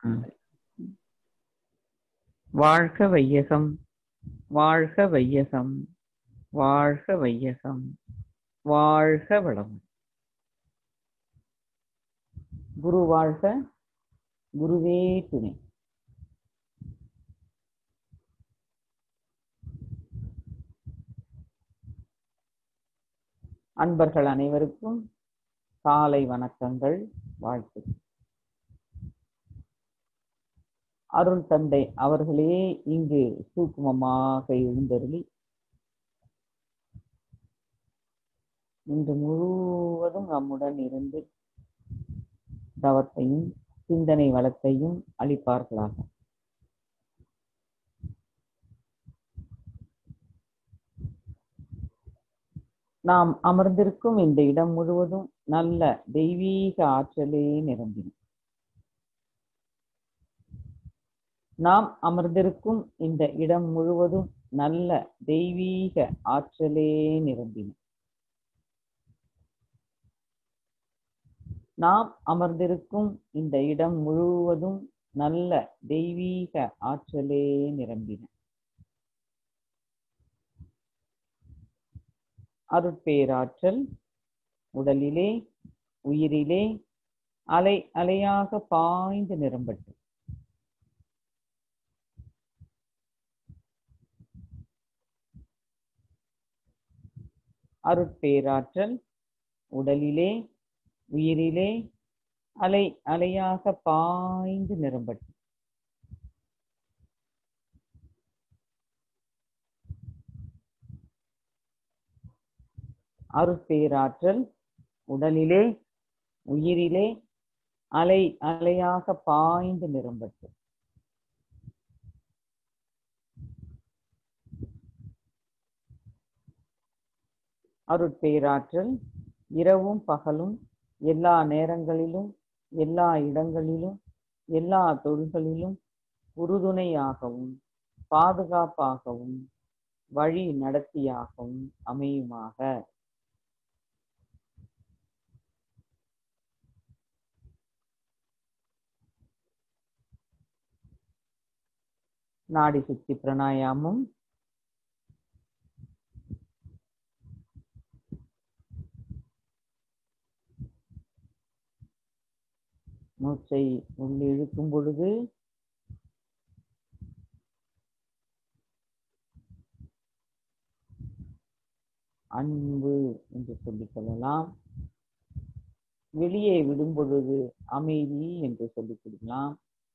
ம். வாழ்க வையகம் வாழ்க வையகம் வாழ்க வையகம் வாழ்க வளம் குரு வாழ்க குருவே துணை அன்பர்கள் அனைவருக்கும் காலை வணக்கங்கள் வாழ்த்து அருள் தந்தை அவர்களே இங்கு சூக்குமமாக எழுந்தருளி இன்று முழுவதும் நம்முடன் இருந்து தவத்தையும் சிந்தனை வளத்தையும் அளிப்பார்களாக நாம் அமர்ந்திருக்கும் இந்த இடம் முழுவதும் நல்ல தெய்வீக ஆற்றலே நிரம்பின நாம் அமர்ந்திருக்கும் இந்த இடம் முழுவதும் நல்ல தெய்வீக ஆற்றலே நிரம்பின நாம் அமர்ந்திருக்கும் இந்த இடம் முழுவதும் நல்ல தெய்வீக ஆற்றலே நிரம்பின அருட்பேராற்றல் உடலிலே உயிரிலே அலை அலையாக பாய்ந்து நிரம்பட்டும் அருட்பேராற்றல் உடலிலே உயிரிலே அலை அலையாக பாய்ந்து நிரம்பட்டும் அருட்பேராற்றல் உடலிலே உயிரிலே அலை அலையாக பாய்ந்து நிரம்பட்டும் அருட்பேராற்றல் இரவும் பகலும் எல்லா நேரங்களிலும் எல்லா இடங்களிலும் எல்லா தொழில்களிலும் உறுதுணையாகவும் பாதுகாப்பாகவும் வழி நடத்தியாகவும் அமையுமாக நாடி சுத்தி பிராணாயாமம் மூச்சை உள்ளே இழுக்கும் பொழுது அன்பு என்று சொல்லிக் கொள்ளலாம் வெளியே விடும் பொழுது அமைதி என்று சொல்லிக் கொள்ளலாம்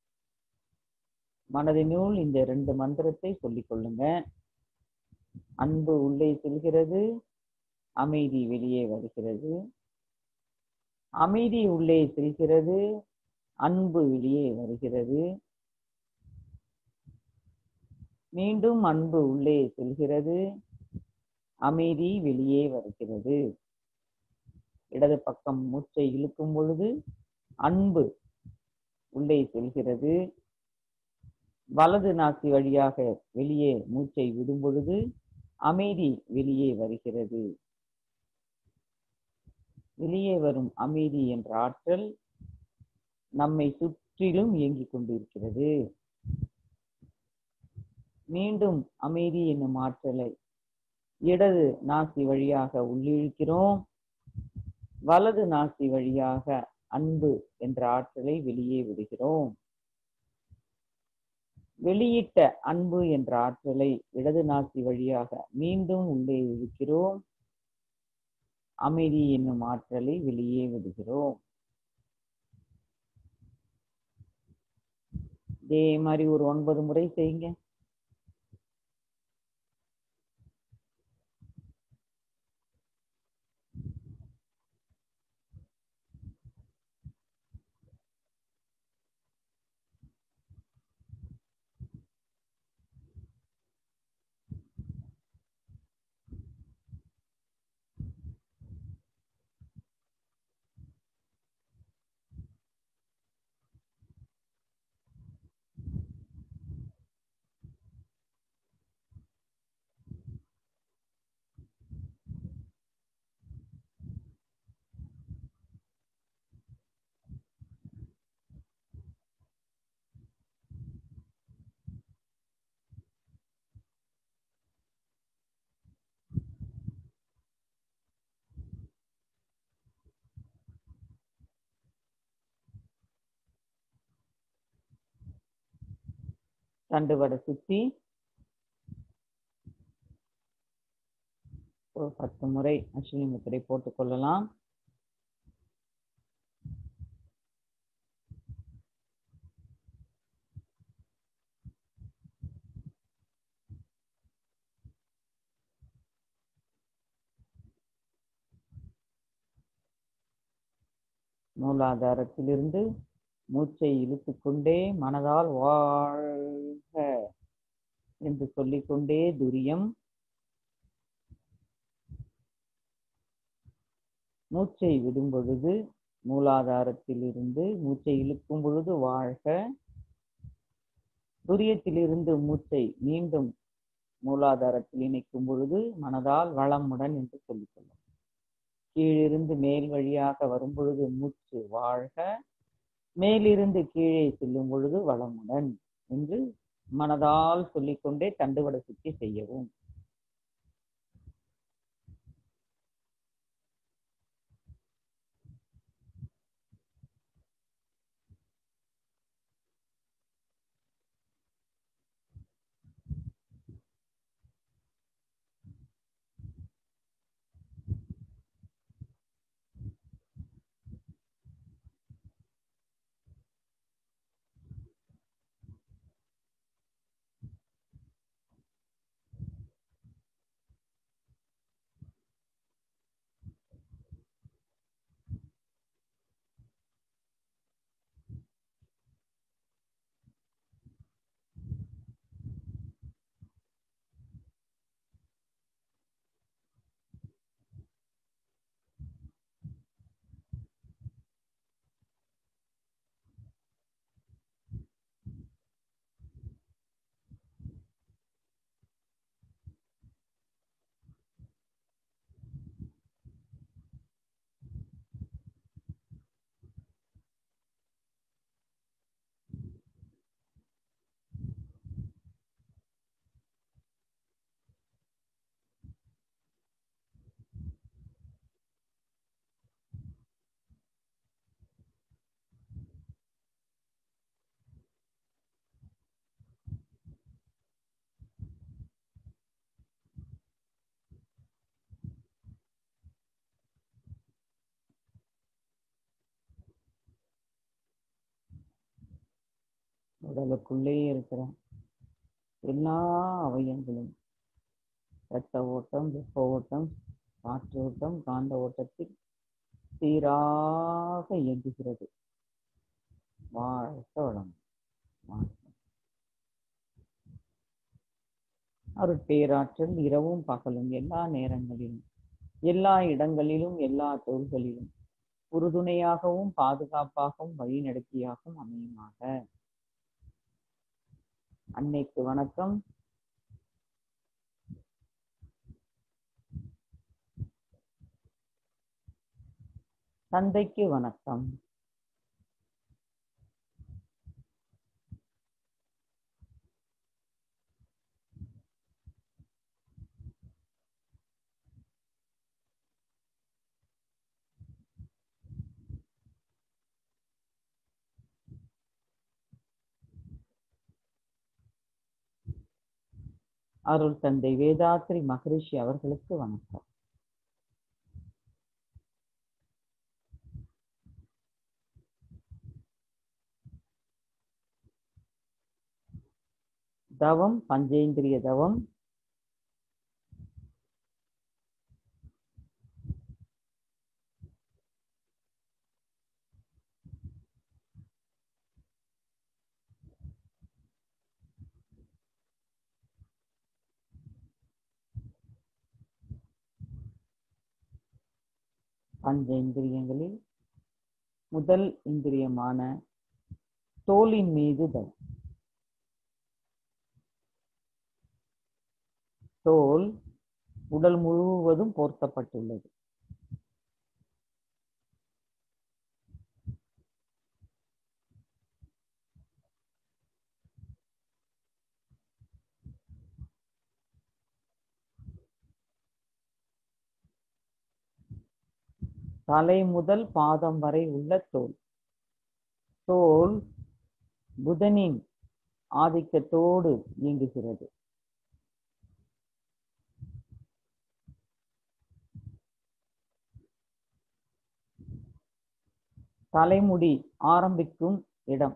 மனதினுள் இந்த ரெண்டு மந்திரத்தை சொல்லிக் கொள்ளுங்க அன்பு உள்ளே செல்கிறது அமைதி வெளியே வருகிறது அமைதி உள்ளே செல்கிறது அன்பு வெளியே வருகிறது மீண்டும் அன்பு உள்ளே செல்கிறது அமைதி வெளியே வருகிறது இடது பக்கம் மூச்சை இழுக்கும் பொழுது அன்பு உள்ளே செல்கிறது வலது நாசி வழியாக வெளியே மூச்சை விடும் பொழுது அமைதி வெளியே வருகிறது வெளியே வரும் அமைதி என்ற ஆற்றல் நம்மை சுற்றிலும் இயங்கிக் கொண்டிருக்கிறது மீண்டும் அமைதி என்னும் ஆற்றலை இடது நாசி வழியாக உள்ளிழுக்கிறோம் வலது நாசி வழியாக அன்பு என்ற ஆற்றலை வெளியே விடுகிறோம் வெளியிட்ட அன்பு என்ற ஆற்றலை இடது நாசி வழியாக மீண்டும் உள்ளே இழுக்கிறோம் அமைதி என்னும் ஆற்றலை வெளியே விடுகிறோம் இதே மாதிரி ஒரு ஒன்பது முறை செய்யுங்க தண்டுவடை சுத்தி ஒரு பத்து முறை அஸ்வினி முத்திரை போட்டுக் கொள்ளலாம் மூலாதாரத்திலிருந்து மூச்சை இழுத்துக்கொண்டே மனதால் வாழ்க என்று சொல்லிக்கொண்டே துரியம் மூச்சை விடும் பொழுது மூலாதாரத்திலிருந்து மூச்சை இழுக்கும் பொழுது வாழ்க துரியத்திலிருந்து மூச்சை மீண்டும் மூலாதாரத்தில் இணைக்கும் பொழுது மனதால் வளமுடன் என்று சொல்லிக்கொள்ளும் கீழிருந்து மேல் வழியாக வரும் பொழுது மூச்சு வாழ்க மேலிருந்து கீழே செல்லும் பொழுது வளமுடன் என்று மனதால் சொல்லிக்கொண்டே தண்டுவட சுத்தி செய்யவும் உடலுக்குள்ளே இருக்கிற எல்லா அவயங்களும் இரத்த ஓட்டம் வெப்ப ஓட்டம் காற்று ஓட்டம் காந்த ஓட்டத்தில் சீராக இயங்குகிறது வாழ்க வளம் வாழ்க. அருட்பேராற்றல் இரவும் பகலும் எல்லா நேரங்களிலும் எல்லா இடங்களிலும் எல்லா தொழில்களிலும் உறுதுணையாகவும் பாதுகாப்பாகவும் வழிநடத்தியாகவும் அமையுமாக அன்னைக்கு வணக்கம் தந்தைக்கு வணக்கம் அருள் தந்தை வேதாத்ரி மகரிஷி அவர்களுக்கு வணக்கம் தவம் பஞ்சேந்திரிய தவம் பஞ்ச இந்திரியங்களில் முதல் இந்திரியமான தோலின் மீது தவம் தோல் உடல் முழுவதும் போர்த்தப்பட்டுள்ளது தலை முதல் பாதம் வரை உள்ள தோல் தோல் புதனின் ஆதிக்கத்தோடு இயங்குகிறது தலைமுடி ஆரம்பிக்கும் இடம்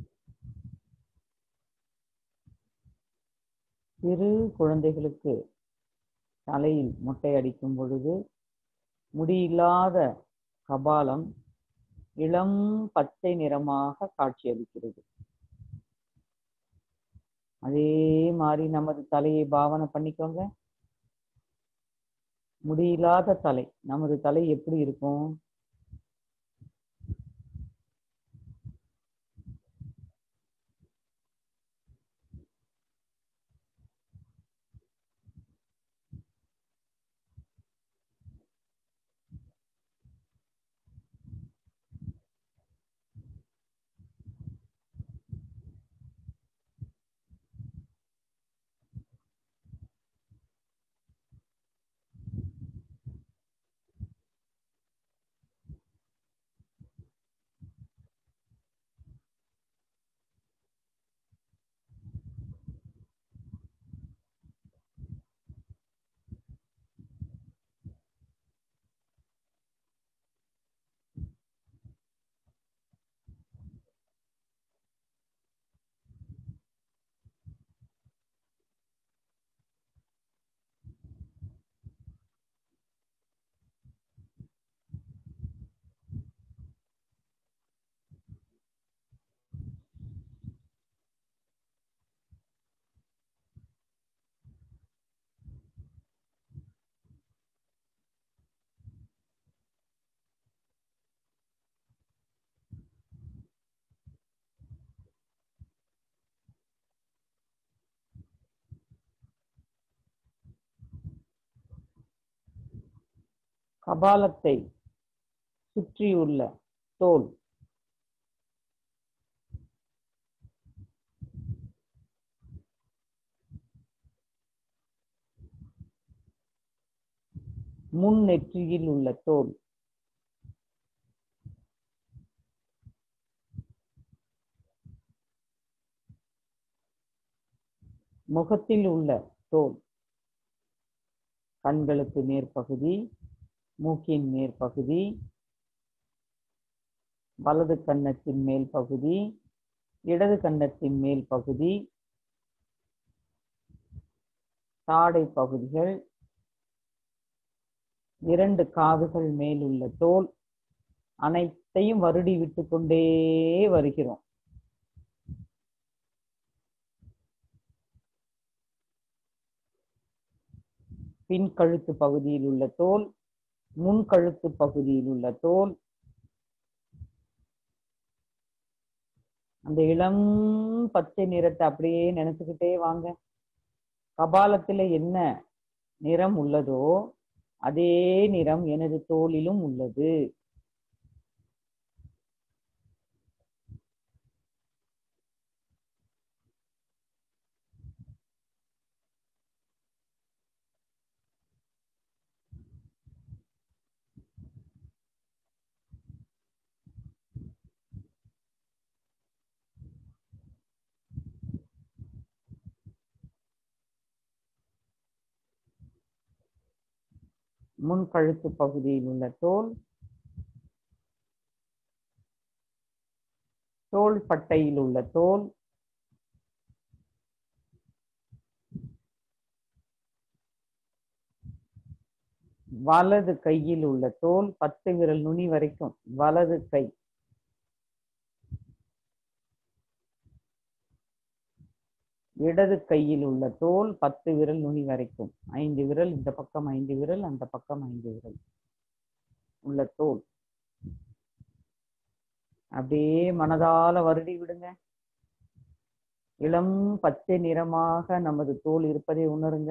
சிறு குழந்தைகளுக்கு தலையில் மொட்டை அடிக்கும் பொழுது முடியில்லாத கபாலம் இளம் பச்சை நிறமாக காட்சியளிக்கிறது அதே மாதிரி நமது தலையை பாவனை பண்ணிக்கோங்க முடியில்லாத தலை நமது தலை எப்படி இருக்கும் கபாலத்தை சுற்றியுள்ள தோல் முன் நெற்றியில் உள்ள தோல் முகத்தில் உள்ள தோல் கண்களுக்கு மேற்பகுதி மூக்கின் மேற்பகுதி வலது கன்னத்தின் மேல் பகுதி இடது கன்னத்தின் மேல் பகுதி தாடை பகுதிகள் இரண்டு காதுகள் மேல் உள்ள தோல் அனைத்தையும் வருடி விட்டு கொண்டே வருகிறோம் பின் கழுத்து பகுதியில் உள்ள தோல் முன் கழுத்து பகுதியில் உள்ள தோல் அந்த இளம் பச்சை நிறத்தை அப்படியே நினைச்சுக்கிட்டே வாங்க கபாலத்துல என்ன நிறம் உள்ளதோ அதே நிறம் எனது தோலிலும் உள்ளது முன் கழுத்து பகுதியில் உள்ள தோல் தோள் பட்டையில் உள்ள தோல் வலது கையில் உள்ள தோல் பத்து விரல் நுனி வரைக்கும் வலது கை இடது கையில் உள்ள தோல் பத்து விரல் நுனி வரைக்கும் ஐந்து விரல் இந்த பக்கம் ஐந்து விரல் அந்த பக்கம் ஐந்து விரல் உள்ள தோல் அப்படியே மனதால வருடி விடுங்க இளம் பச்சை நிறமாக நமது தோல் இருப்பதை உணருங்க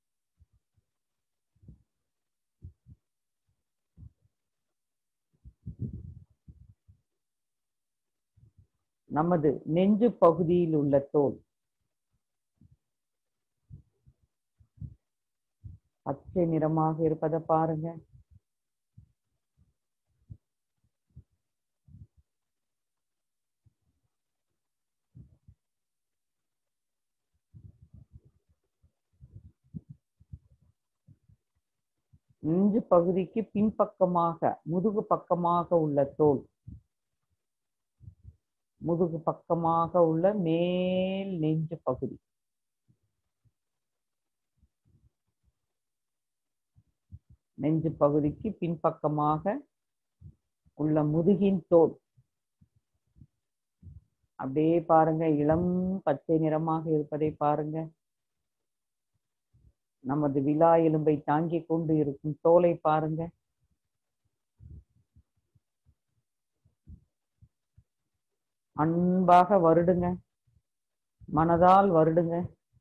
நமது நெஞ்சு பகுதியில் உள்ள தோல் பச்சை நிறமாக இருப்பதை பாருங்க நெஞ்சு பகுதிக்கு பின்பக்கமாக முதுகு பக்கமாக உள்ள தோல் முதுகு பக்கமாக உள்ள மேல் நெஞ்சு பகுதி நெஞ்சு பகுதிக்கு பின்பக்கமாக உள்ள முதுகின் தோல் அப்படியே பாருங்க இளம் பச்சை நிறமாக இருப்பதை பாருங்க நமது விழா எலும்பை தாங்கிக் கொண்டு இருக்கும் தோலை பாருங்க அன்பாக வருடுங்க மனதால் வருடுங்க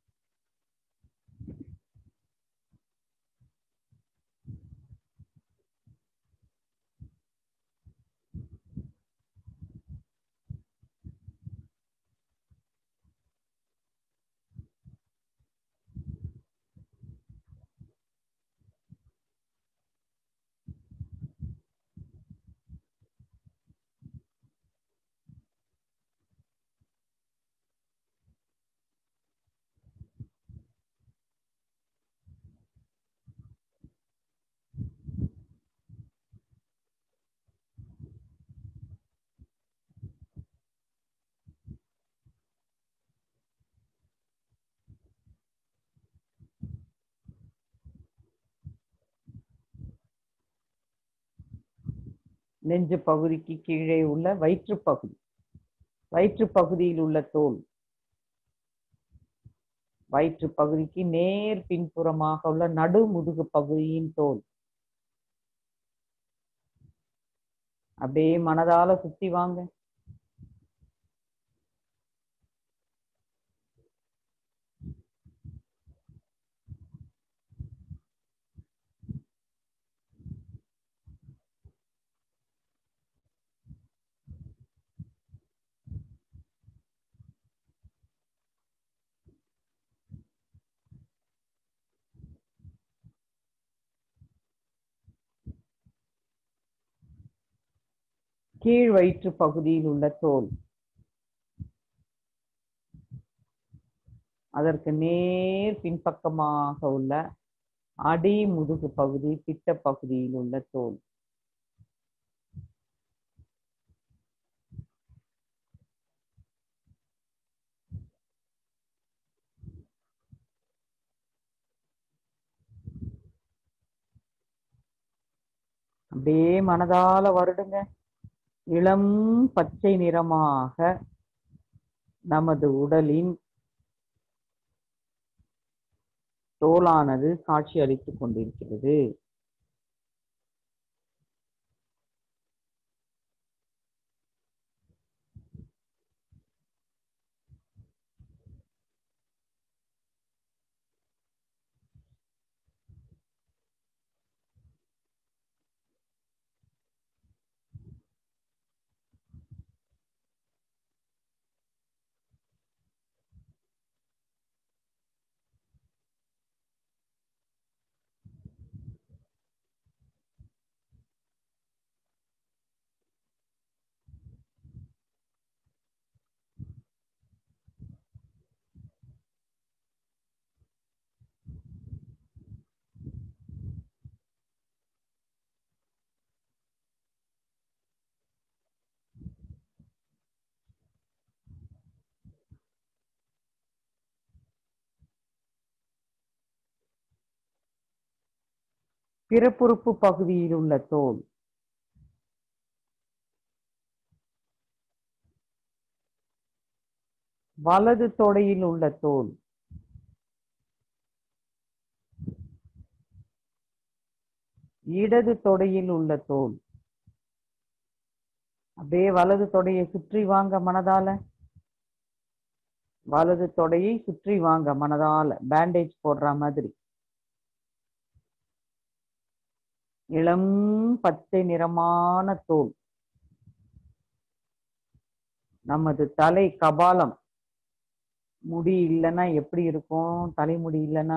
நெஞ்சு பகுதிக்கு கீழே உள்ள வயிற்று பகுதி வயிற்று பகுதியில் உள்ள தோல் வயிற்று பகுதிக்கு நேர் பின்புறமாக உள்ள நடு முதுகு பகுதியின் தோல் அப்படியே மனதால சுத்தி வாங்க கீழ் வயிற்று பகுதியில் உள்ள தோல் அதற்கு நேர் பின்பக்கமாக உள்ள அடி முதுகு பகுதி பிட்ட பகுதியில் உள்ள தோல் அப்படியே மனதால வருடுங்க இளம் பச்சை நிறமாக நமது உடலின் தோலானது காட்சி அளித்துக் கொண்டிருக்கிறது பிறப்புறுப்பு பகுதியில் உள்ள தோல் வலது தொடையில் உள்ள தோல் இடது தொடையில் உள்ள தோல் அப்படியே வலது தொடையை சுற்றி வாங்க மனதால வலது தொடையை சுற்றி வாங்க மனதால பேண்டேஜ் போடுற மாதிரி இளம் பச்சை நிறமான தோல் நமது தலை கபாலம் முடி இல்லைன்னா எப்படி இருக்கும் தலைமுடி இல்லைன்னா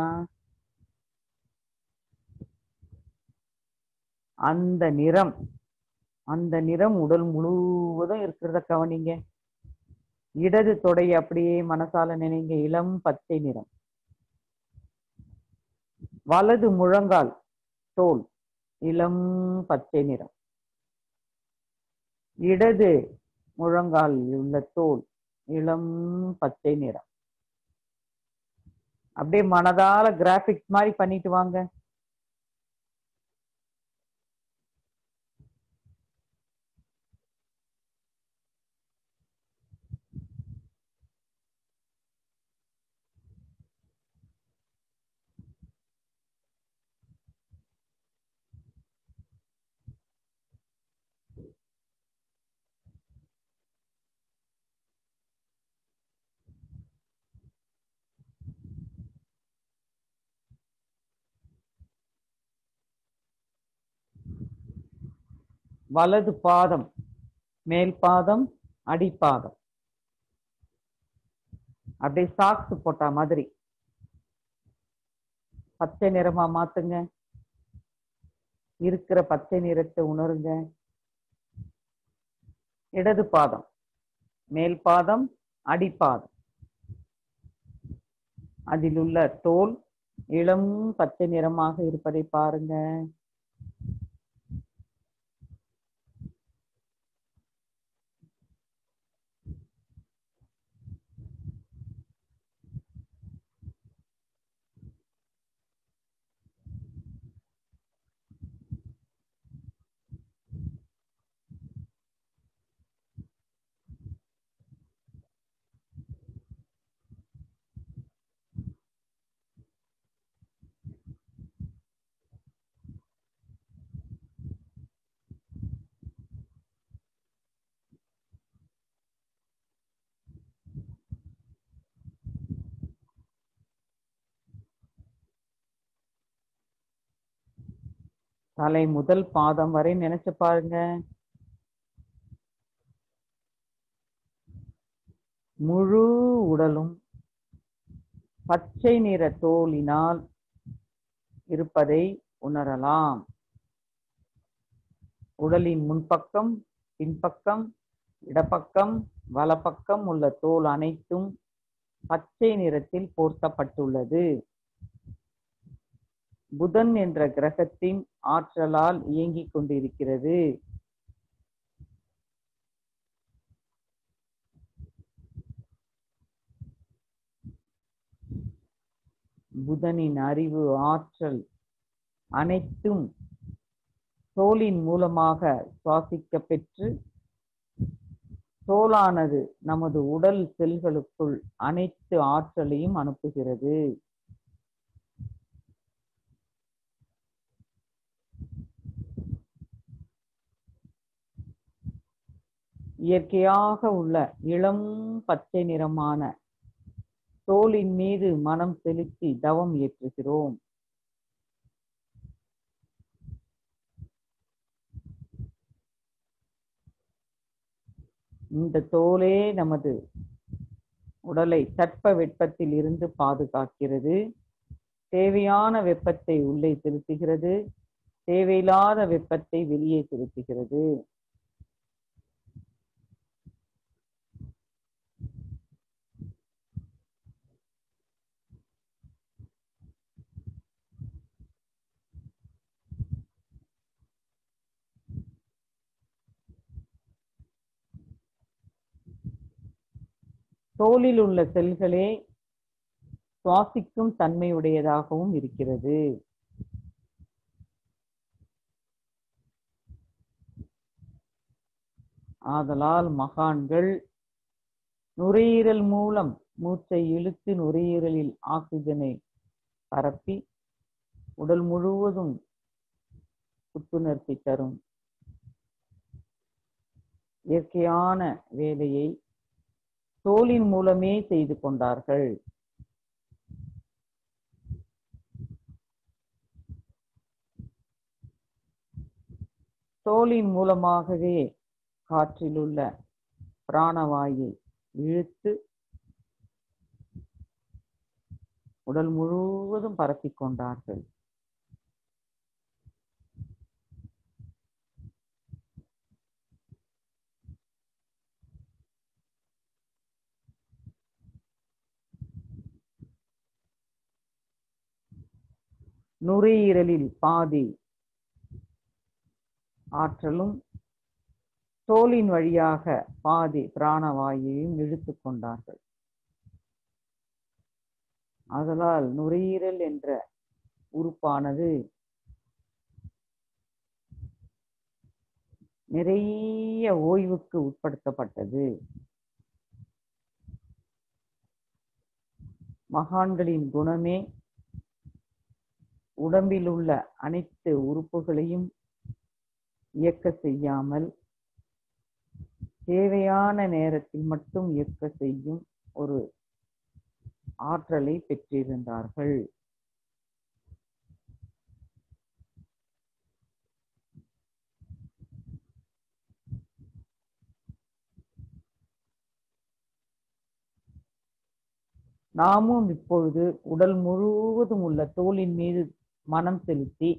அந்த நிறம் அந்த நிறம் உடல் முழுவதும் இருக்கிறத கவனிங்க இடது தொடை அப்படியே மனசால நினைங்க இளம் பச்சை நிறம் வலது முழங்கால் தோல் இளம் பச்சை நிறம் இடது முழங்காலில் உள்ள தோல் இளம் பச்சை நிறம் அப்படியே மனதால கிராபிக்ஸ் மாதிரி பண்ணிட்டு வாங்க வலது பாதம் மேல் பாதம் அடிப்பாதம் அப்படியே சாக்ஸ் போட்ட மாதிரி பச்சை நிறமா மாத்துங்க இருக்கிற பச்சை நிறத்தை உணருங்க இடது பாதம் மேல் பாதம் அடிப்பாதம் அதில் உள்ள தோல் இளம் பச்சை நிறமாக இருப்பதை பாருங்க தலை முதல் பாதம் வரை நினைச்சு பாருங்க முழு உடலும் பச்சை நிற தோலினால் இருப்பதை உணரலாம் உடலின் முன்பக்கம் பின்பக்கம் இடப்பக்கம் வலப்பக்கம் உள்ள தோல் அனைத்தும் பச்சை நிறத்தில் போர்த்தப்பட்டுள்ளது புதன் என்ற கிரகத்தின் ஆற்றலால் இயங்கிக் கொண்டிருக்கிறது புதனின் அறிவு ஆற்றல் அனைத்தும் தோலின் மூலமாக சுவாசிக்க பெற்று தோலானது நமது உடல் செல்களுக்குள் அனைத்து ஆற்றலையும் அனுப்புகிறது இயற்கையாக உள்ள இளம் பச்சை நிறமான தோலின் மீது மனம் செலுத்தி தவம் ஏற்றுகிறோம் இந்த தோலே நமது உடலை தட்ப வெப்பத்தில் இருந்து பாதுகாக்கிறது தேவையான வெப்பத்தை உள்ளே செலுத்துகிறது தேவையில்லாத வெப்பத்தை வெளியே செலுத்துகிறது தோலில் உள்ள செல்களே சுவாசிக்கும் தன்மையுடையதாகவும் இருக்கிறது ஆதலால் மகான்கள் நுரையீரல் மூலம் மூச்சை இழுத்து நுரையீரலில் ஆக்சிஜனை பரப்பி உடல் முழுவதும் புத்துணர்ச்சி தரும் இயற்கையான வேலையை தோலின் மூலமே செய்து கொண்டார்கள் தோலின் மூலமாகவே காற்றில் உள்ள பிராணவாயை இழுத்து உடல் முழுவதும் பரப்பிக் கொண்டார்கள் நுரையீரலில் பாதி ஆற்றலும் தோலின் வழியாக பாதி பிராணவாயுவையும் இழுத்து கொண்டார்கள் அதனால் நுரையீரல் என்ற உறுப்பானது நிறைய ஓய்வுக்கு உட்படுத்தப்பட்டது மகான்களின் குணமே உடம்பில் உள்ள அனைத்து உறுப்புகளையும் இயக்க செய்யாமல் தேவையான நேரத்தில் மட்டும் இயக்க செய்யும் ஒரு ஆற்றலை பெற்றிருந்தார்கள் நாமும் இப்பொழுது உடல் முழுவதும் உள்ள தோலின் மீது மனம் செலுத்தி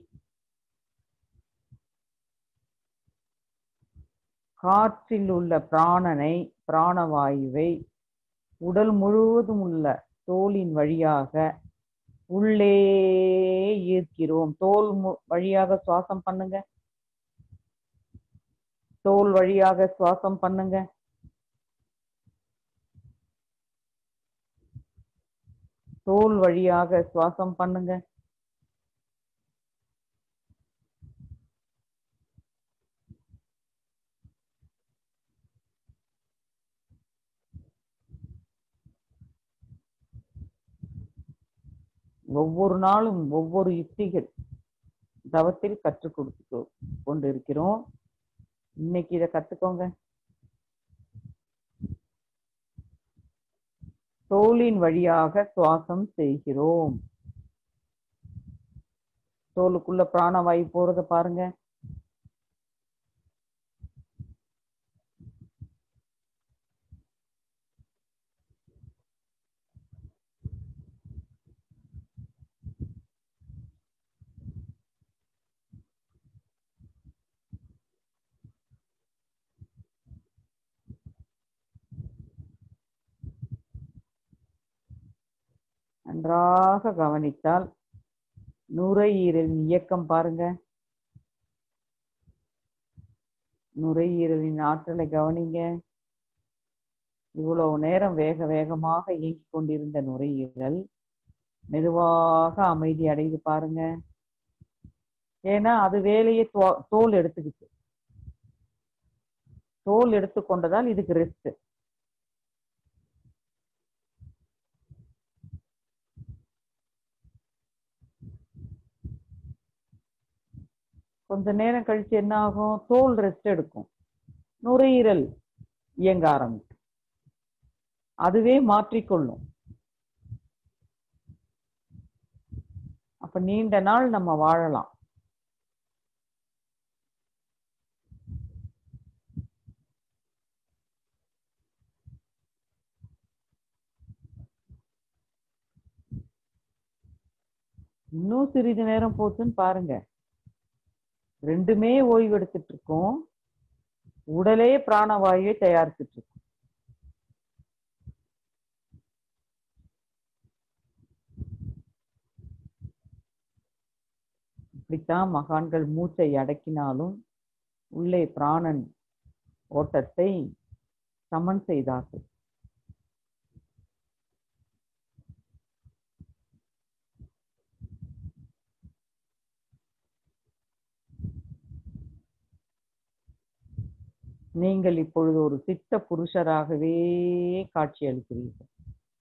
காற்றில் உள்ள பிராணனை பிராணவாயுவை உடல் முழுவதும் உள்ள தோலின் வழியாக உள்ளே ஈர்க்கிறோம் தோல் மு- வழியாக சுவாசம் பண்ணுங்க தோல் வழியாக சுவாசம் பண்ணுங்க தோல் வழியாக சுவாசம் பண்ணுங்க ஒவ்வொரு நாளும் ஒவ்வொரு யுக்திகள் தவத்தில் கற்றுக் கொடுத்து கொண்டிருக்கிறோம் இன்னைக்கு இதை கத்துக்கோங்க தோலின் வழியாக சுவாசம் செய்கிறோம் தோலுக்குள்ள பிராணவாயு போறத பாருங்க நன்றாக கவனித்தால் நுரையீரலின் இயக்கம் பாருங்க நுரையீரலின் ஆற்றலை கவனிங்க இவ்வளவு நேரம் வேக வேகமாக இயங்கிக் கொண்டிருந்த நுரையீரல் மெதுவாக அமைதி அடைந்து பாருங்க ஏன்னா அது வேலையை தோ- தோல் எடுத்துக்கிச்சு தோல் எடுத்துக்கொண்டதால் இதுக்கு ரெஸ்ட் கொஞ்ச நேரம் கழிச்சு என்ன ஆகும் தோல் ரெஸ்ட் எடுக்கும் நுரையீரல் இயங்க ஆரம்பிக்கும் அதுவே மாற்றிக்கொள்ளும் அப்ப நீண்ட நாள் நம்ம வாழலாம் இன்னும் சிறிது நேரம் போச்சுன்னு பாருங்க ரெண்டுமே ஓய்வு எடுத்துட்டு இருக்கோம் உடலே பிராணவாயுவை தயாரிச்சுட்டு இருக்கும் இப்படித்தான் மகான்கள் மூச்சை அடக்கினாலும் உள்ளே பிராணன் ஓட்டத்தை சமன் செய்தார்கள் நீங்கள் இப்பொழுது ஒரு சித்த புருஷராகவே காட்சியளிக்கிறீர்கள்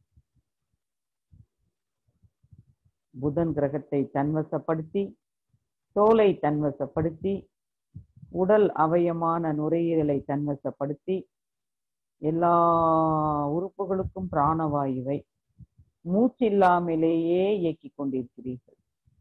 புதன் கிரகத்தை தன்வசப்படுத்தி தோலை தன்வசப்படுத்தி உடல் அவயமான நுரையீரலை தன்வசப்படுத்தி எல்லா உறுப்புகளுக்கும் பிராணவாயுவை மூச்சில்லாமலேயே இயக்கிக் கொண்டிருக்கிறீர்கள்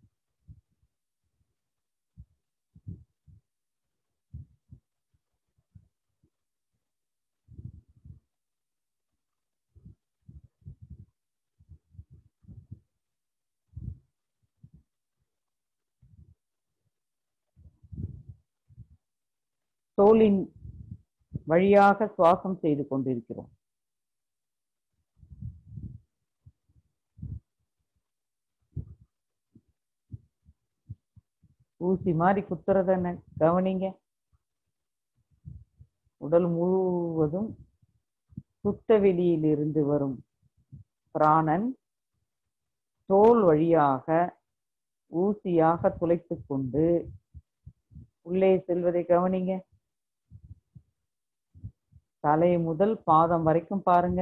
தோலின் வழியாக சுவாசம் செய்து கொண்டிருக்கிறோம் ஊசி மாதிரி குத்துறத என்ன கவனிங்க உடல் முழுவதும் சுத்த வெளியிலிருந்து வரும் பிராணன் தோல் வழியாக ஊசியாக துளைத்துக் கொண்டு உள்ளே செல்வதை கவனிங்க தலை முதல் பாதம் வரைக்கும் பாருங்க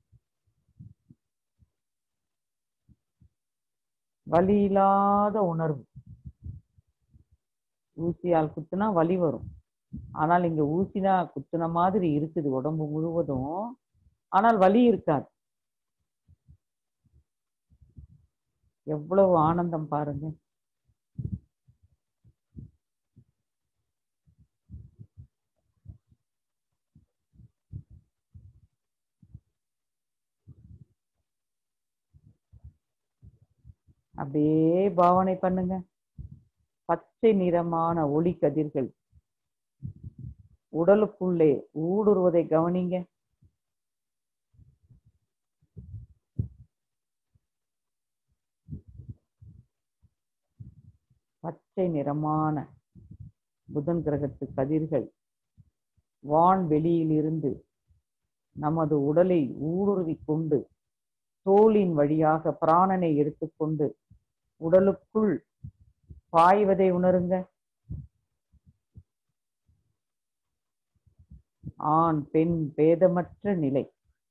வலி இல்லாத உணர்வு ஊசியால் குத்துனா வலி வரும் ஆனால் இங்க ஊசினா குத்துன மாதிரி இருக்குது உடம்பு முழுவதும் ஆனால் வலி இருக்காது எவ்வளவு ஆனந்தம் பாருங்க அப்படியே பாவனை பண்ணுங்க பச்சை நிறமான ஒளி கதிர்கள் உடலுக்குள்ளே ஊடுருவதை கவனிங்க பச்சை நிறமான புதன் கிரகத்து கதிர்கள் வான் வெளியிலிருந்து நமது உடலை ஊடுருவிக் கொண்டு தோலின் வழியாக பிராணனை எடுத்துக்கொண்டு உடலுக்குள் பாய்வதை உணருங்க ஆண் பெண் பேதமற்ற நிலை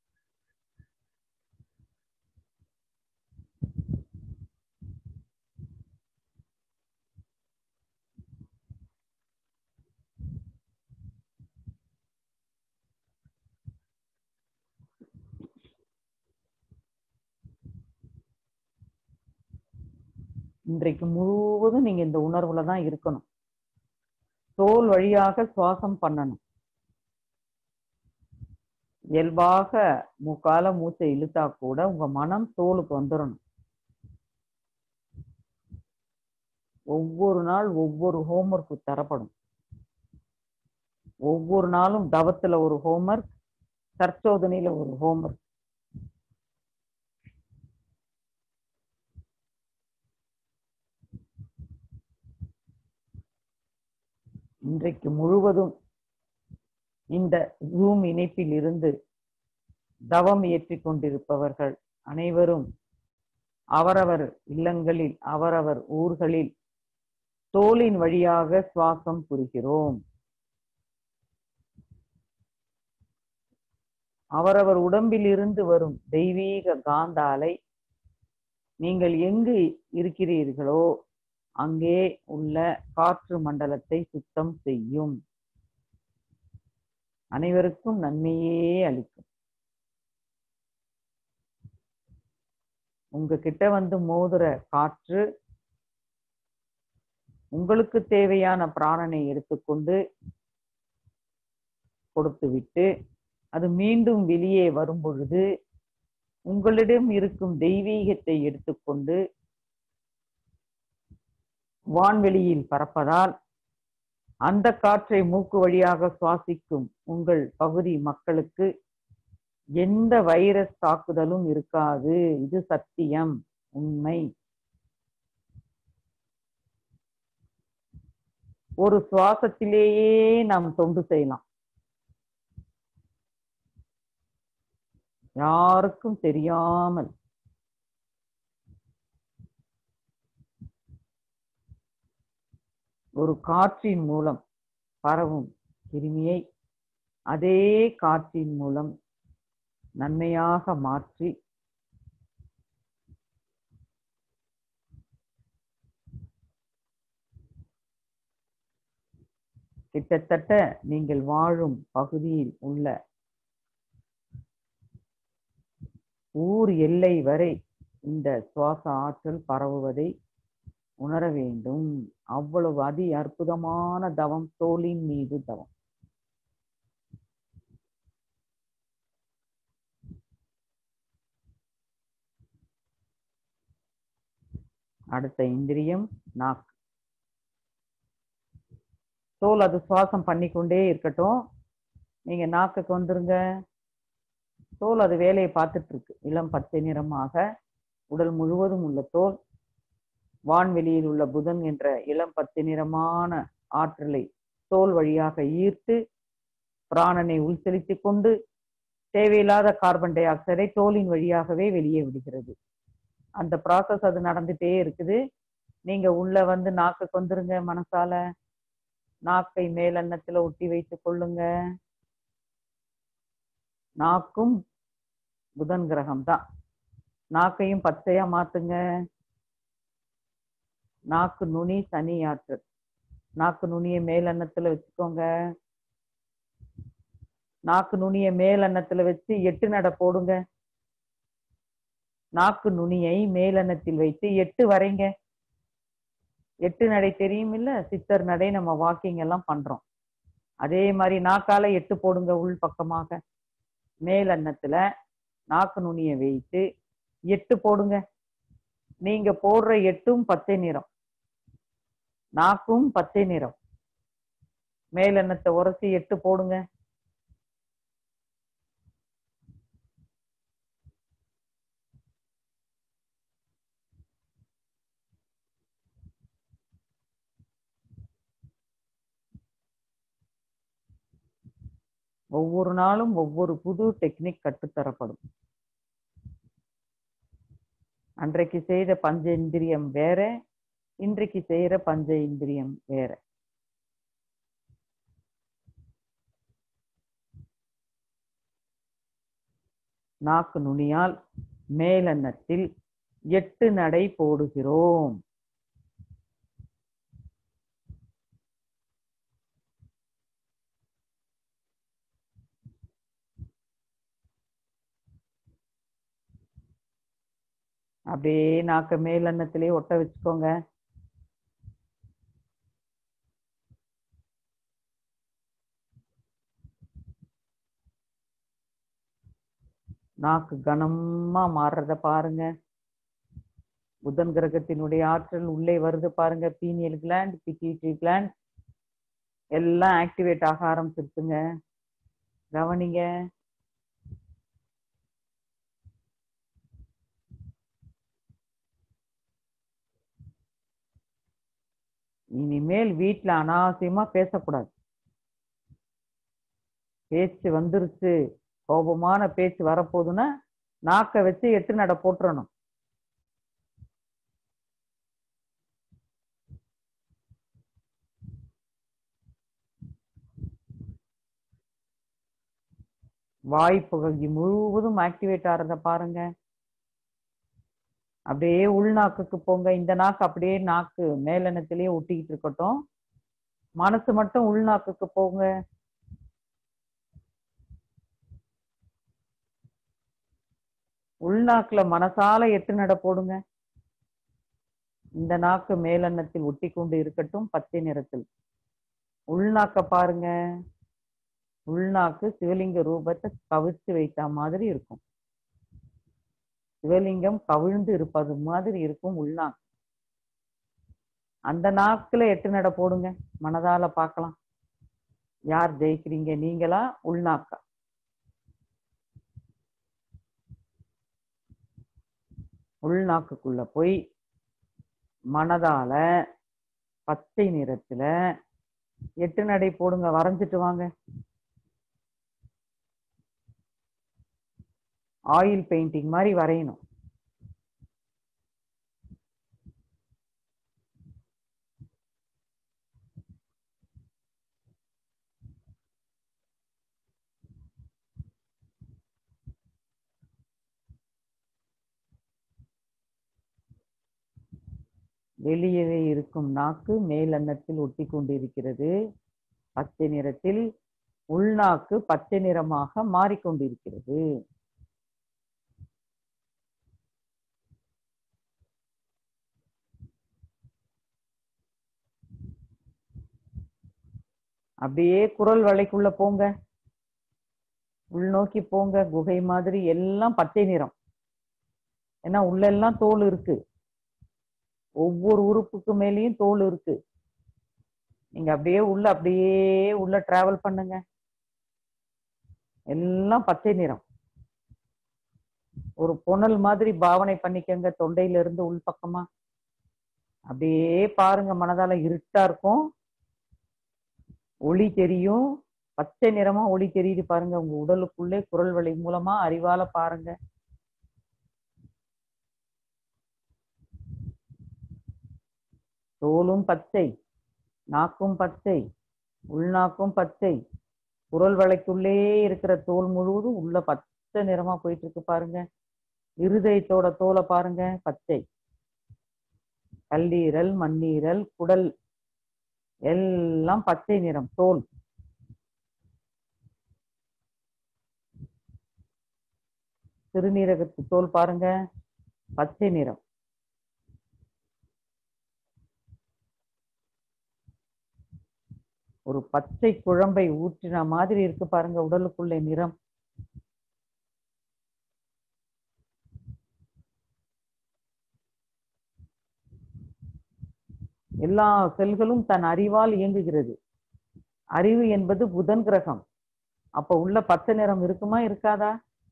இன்றைக்கு முழுவதும் நீங்க இந்த உணர்வுல தான் இருக்கணும் தோல் வழியாக சுவாசம் பண்ணணும் இயல்பாக மூக்கால மூச்சை இழுத்தா கூட உங்க மனம் தோலுக்கு வந்துடணும் ஒவ்வொரு நாள் ஒவ்வொரு ஹோம்ஒர்க் தரப்படும் ஒவ்வொரு நாளும் தவத்துல ஒரு ஹோம்ஒர்க் தற்சோதனையில ஒரு ஹோம்ஒர்க் இன்றைக்கு முழுவதும் இந்த ஜூம் இணைப்பில் இருந்து தவம் இயற்றிக் கொண்டிருப்பவர்கள் அனைவரும் அவரவர் இல்லங்களில் அவரவர் ஊர்களில் தோலின் வழியாக சுவாசம் புரிகிறோம் அவரவர் உடம்பில் இருந்து வரும் தெய்வீக காந்த அலை நீங்கள் எங்கு இருக்கிறீர்களோ அங்கே உள்ள காற்று மண்டலத்தை சுத்தம் செய்யும் அனைவருக்கும் நன்மையே அளிக்கும் உங்ககிட்ட வந்து மோதுற காற்று உங்களுக்கு தேவையான பிராணனை எடுத்துக்கொண்டு கொடுத்து விட்டு அது மீண்டும் வெளியே வரும் பொழுது உங்களிடம் இருக்கும் தெய்வீகத்தை எடுத்துக்கொண்டு வான்வெளியில் பறப்பதால் அந்த காற்றை மூக்கு வழியாக சுவாசிக்கும் உங்கள் பகுதி மக்களுக்கு எந்த வைரஸ் தாக்குதலும் இருக்காது இது சத்தியம் உண்மை ஒரு சுவாசத்திலேயே நாம் தொண்டு செய்யலாம் யாருக்கும் தெரியாமல் ஒரு காற்றின் மூலம் பரவும் கிருமியை அதே காற்றின் மூலம் நன்மையாக மாற்றி கிட்டத்தட்ட நீங்கள் வாழும் பகுதியில் உள்ள ஊர் எல்லை வரை இந்த சுவாச ஆற்றல் பரவுவதை உணர வேண்டும் அவ்வளவு அதி அற்புதமான தவம் தோலின் மீது தவம் அடுத்த இந்திரியம் நாக்கு தோல் அது சுவாசம் பண்ணிக்கொண்டே இருக்கட்டும் நீங்க நாக்குக்கு வந்துருங்க தோல் அது வேலையை பார்த்துட்டு இருக்கு இளம் பச்சை நிறமாக உடல் முழுவதும் உள்ள தோல் வான்வெளியில் உள்ள புதன் என்ற இளம் பச்சை நிறமான ஆற்றலை தோல் வழியாக ஈர்த்து பிராணனை உள்செலுத்திக் கொண்டு தேவையில்லாத கார்பன் டை ஆக்சைடை தோலின் வழியாகவே வெளியே விடுகிறது அந்த ப்ராசஸ் அது நடந்துட்டே இருக்குது நீங்க உள்ள வந்து நாக்குக்கு வந்துருங்க மனசால நாக்கை மேலெண்ணத்துல ஒட்டி வைத்துக் கொள்ளுங்க நாக்கும் புதன் கிரகம் தான் நாக்கையும் பச்சையா மாத்துங்க நாக்கு நுனி சனி ஆற்றல் நாக்கு நுனியை மேலெண்ணத்துல வச்சுக்கோங்க நாக்கு நுனியை மேலெண்ணத்துல வச்சு எட்டு நட போடுங்க நாக்கு நுனியை மேலெண்ணத்தில் வைத்து எட்டு வரைங்க எட்டு நடை தெரியும் இல்ல சித்தர் நடை நம்ம வாக்கிங் எல்லாம் பண்றோம் அதே மாதிரி நாக்கால எட்டு போடுங்க உள் பக்கமாக மேலெண்ணத்துல நாக்கு நுனியை வைத்து எட்டு போடுங்க நீங்க போடுற எட்டும் பச்சை நிறம் நாக்கும் பச்சை நிறம் மேலெண்ணத்தை உரசி எட்டு போடுங்க ஒவ்வொரு நாளும் ஒவ்வொரு புது டெக்னிக் கற்றுத்தரப்படும் அன்றைக்கு செய்த பஞ்ச இந்திரியம் வேற இன்றைக்கு செய்யற பஞ்ச இந்திரியம் வேற நாக்கு நுனியால் மேலெண்ணத்தில் எட்டு நடை போடுகிறோம் அப்படியே நாக்க மேலெண்ணத்திலே ஒட்ட வச்சுக்கோங்க நாக்கு கனமா மாறுறத பாருங்க புதன் கிரகத்தினுடைய ஆற்றல் உள்ளே வருது பாருங்க பீனியல் கிளாண்ட் பிட்யூட்டரி கிளாண்ட் எல்லாம் ஆக்டிவேட் ஆக ஆரம்பிச்சிருச்சுங்க கவனிங்க இனிமேல் வீட்ல அனாவசியமா பேசக்கூடாது பேச்சு வந்துருச்சு கோபமான பேச்சு வரப்போகுதுன்னா நாக்க வச்சு எட்டு நட போட்டுறணும் வாய் பகுதி முழுவதும் ஆக்டிவேட் ஆறத பாருங்க அப்படியே உள்நாக்குக்கு போங்க இந்த நாக்கு அப்படியே நாக்கு மேலெண்ணத்திலேயே ஒட்டிக்கிட்டு இருக்கட்டும் மனசு மட்டும் உள்நாக்குக்கு போங்க உள்நாக்குல மனசால எட்டு நட போடுங்க இந்த நாக்கு மேலெண்ணத்தில் ஒட்டி கொண்டு இருக்கட்டும் பச்சை நிறத்தில் உள்நாக்க பாருங்க உள்நாக்கு சிவலிங்க ரூபத்தை கவிழ்த்து வைத்த மாதிரி இருக்கும் சிவலிங்கம் கவிழ்ந்து இருப்பது மாதிரி இருக்கும் உள்நாக்கு அந்த நாக்குல எட்டு நட போடுங்க மனதால பார்க்கலாம் யார் ஜெயிக்கிறீங்க நீங்களா உள்நாக்கா உள்நாக்குக்குள்ள போய் மனதால பச்சை நிறத்துல எட்டு நடை போடுங்க வரைஞ்சிட்டு வாங்க ஆயில் பெயிண்டிங் மாதிரி வரையணும் வெளியவே இருக்கும் நாக்கு மேலெண்ணத்தில் ஒட்டி கொண்டிருக்கிறது பச்சை நிறத்தில் உள்நாக்கு பச்சை நிறமாக மாறிக்கொண்டிருக்கிறது அப்படியே குரல் வளைக்குள்ள போங்க உள்நோக்கி போங்க குகை மாதிரி எல்லாம் பச்சை நிறம் ஏன்னா உள்ள எல்லாம் தோல் இருக்கு ஒவ்வொரு உறுப்புக்கு மேலேயும் தோல் இருக்கு நீங்க அப்படியே உள்ள அப்படியே உள்ள டிராவல் பண்ணுங்க எல்லாம் பச்சை நிறம் ஒரு புனல் மாதிரி பாவனை பண்ணிக்கங்க தொண்டையில இருந்து உள் பக்கமா அப்படியே பாருங்க மனதால இருட்டா இருக்கும் ஒளி தெரியும் பச்சை நிறமா ஒளி தெரியுது பாருங்க உங்க உடலுக்குள்ளே குரல் வழி மூலமா அறிவால பாருங்க தோலும் பச்சை நாக்கும் பச்சை உள்நாக்கும் பச்சை குரல் வளைக்குள்ளே இருக்கிற தோல் முழுவதும் உள்ள பச்சை நிறமா போயிட்டு இருக்கு பாருங்க இருதயத்தோட தோலை பாருங்க பச்சை கல்லீரல் மண்ணீரல் குடல் எல்லாம் பச்சை நிறம் தோல் சிறுநீரகத்து தோல் பாருங்க பச்சை நிறம் ஒரு பச்சை குழம்பை ஊற்றின மாதிரி இருக்கு பாருங்க உடலுக்குள்ளே நிறம் எல்லா செல்களும் தன் அறிவால் இயங்குகிறது அறிவு என்பது புதன் கிரகம் அப்ப உள்ள பச்சை நிறம் இருக்குமா இருக்காதா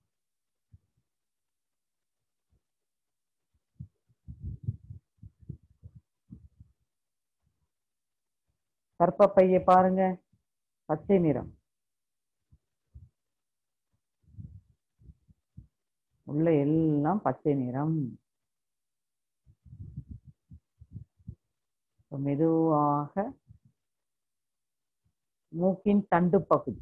கற்பப்பையை பாருங்க பச்சை நிறம் உள்ள எல்லாம் பச்சை நிறம் இப்ப மெதுவாக மூக்கின் தண்டு பகுதி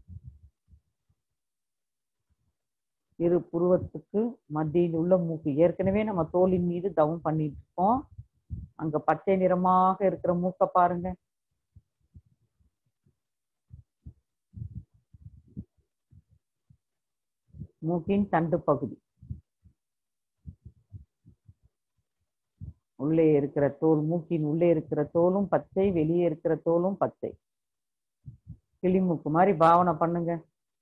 இரு புருவத்துக்கு மத்தியில் உள்ள மூக்கு ஏற்கனவே நம்ம தோலின் மீது தவம் பண்ணிட்டு இருக்கோம் அங்க பச்சை நிறமாக இருக்கிற மூக்க பாருங்க மூக்கின் தண்டு பகுதி உள்ளே இருக்கிற தோல் மூக்கின் உள்ளே இருக்கிற தோலும் பச்சை வெளியே இருக்கிற தோலும் பச்சை கிளிமூக்கு மாதிரி பாவனை பண்ணுங்க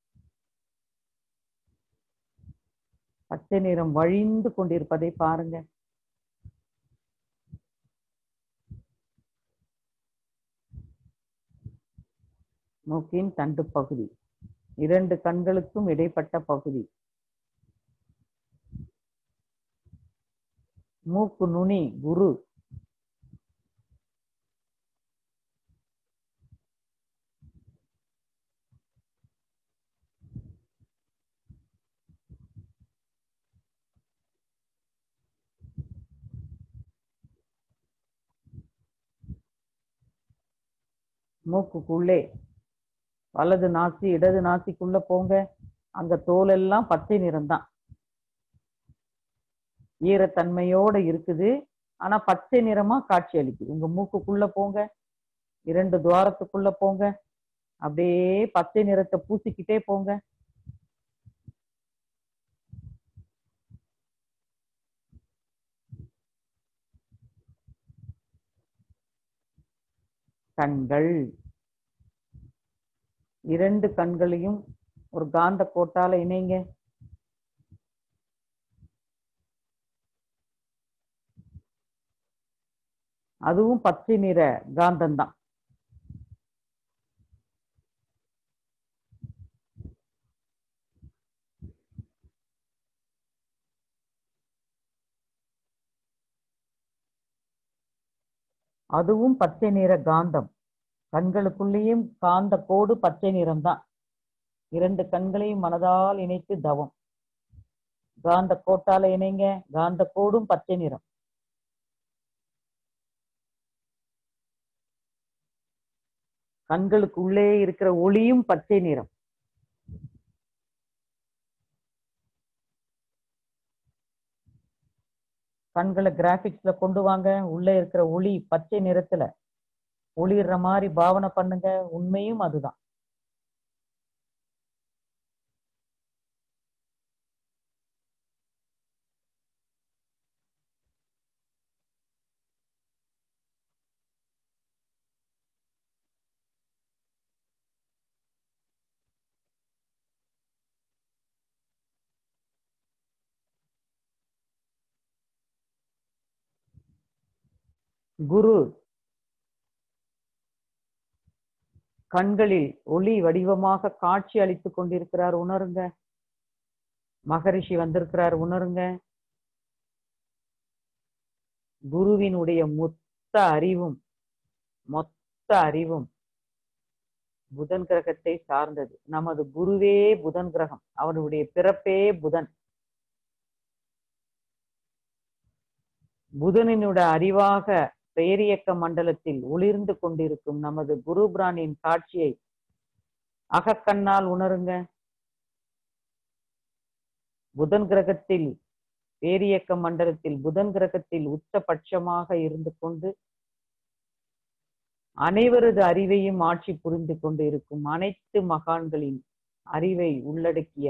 பச்சை நிறம் வழிந்து கொண்டிருப்பதை பாருங்க மூக்கின் தண்டு பகுதி இரண்டு கண்களுக்கும் இடைப்பட்ட பகுதி மூக்கு நுனி குரு மூக்குக்குள்ளே வலது நாசி இடது நாசிக்குள்ள போங்க அங்க தோல் எல்லாம் பச்சை நிறம்தான் ஈரத்தன்மையோட இருக்குது ஆனா பச்சை நிறமா காட்சி அளிக்குது உங்க மூக்குக்குள்ள போங்க இரண்டு துவாரத்துக்குள்ள போங்க அப்படியே பச்சை நிறத்தை பூசிக்கிட்டே போங்க கண்கள் இரண்டு கண்களையும் ஒரு காந்த கோட்டால இணைங்க அதுவும் பச்சை நிற காந்தம்தான் அதுவும் பச்சை நிற காந்தம் கண்களுக்குள்ளேயும் காந்த கோடு பச்சை நிறம்தான் இரண்டு கண்களையும் மனதால் இணைத்து தவம் காந்த கோட்டால இணைங்க காந்த கோடும் பச்சை நிறம் கண்களுக்கு உள்ளே இருக்கிற ஒளியும் பச்சை நிறம் கண்களை கிராபிக்ஸ்ல கொண்டு வாங்க உள்ள இருக்கிற ஒளி பச்சை நிறத்துல ஒளிர்ற மாதிரி பாவனை பண்ணுங்க உண்மையும் அதுதான் குரு கண்களில் ஒளி வடிவமாக காட்சி அளித்துக் கொண்டிருக்கிறார் உணருங்க மகரிஷி வந்திருக்கிறார் உணருங்க குருவினுடைய மொத்த அறிவும் மொத்த அறிவும் புதன் கிரகத்தை சார்ந்தது நமது குருவே புதன் கிரகம் அவருடைய பிறப்பே புதன் புதனினோட அறிவாக பேரியக்க மண்டலத்தில் ஒளிர்ந்து கொண்டிருக்கும் நமது குரு பிரானின் காட்சியை அகக்கண்ணால் உணருங்க புதன் கிரகத்தில் பேரியக்க மண்டலத்தில் புதன் கிரகத்தில் உச்சபட்சமாக இருந்து கொண்டு அனைவரது அறிவையும் ஆட்சி புரிந்து கொண்டு இருக்கும் அனைத்து மகான்களின் அறிவை உள்ளடக்கிய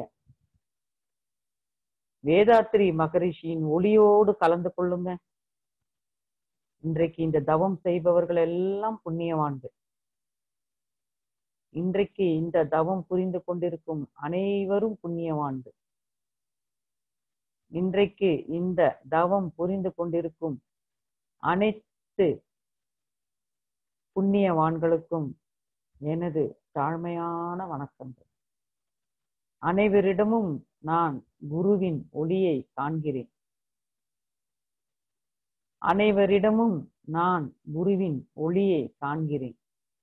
வேதாத்ரி மகரிஷியின் ஒளியோடு கலந்து கொள்ளுங்க இன்றைக்கு இந்த தவம் செய்பவர்கள் எல்லாம் புண்ணியவான்கள் இன்றைக்கு இந்த தவம் புரிந்து கொண்டிருக்கும் அனைவரும் புண்ணியவான்கள் இன்றைக்கு இந்த தவம் புரிந்து கொண்டிருக்கும் அனைத்து புண்ணியவான்களுக்கும் எனது தாழ்மையான வணக்கங்கள் அனைவரிடமும் நான் குருவின் ஒளியை காண்கிறேன் அனைவரிடமும் நான் குருவின் ஒளியை காண்கிறேன்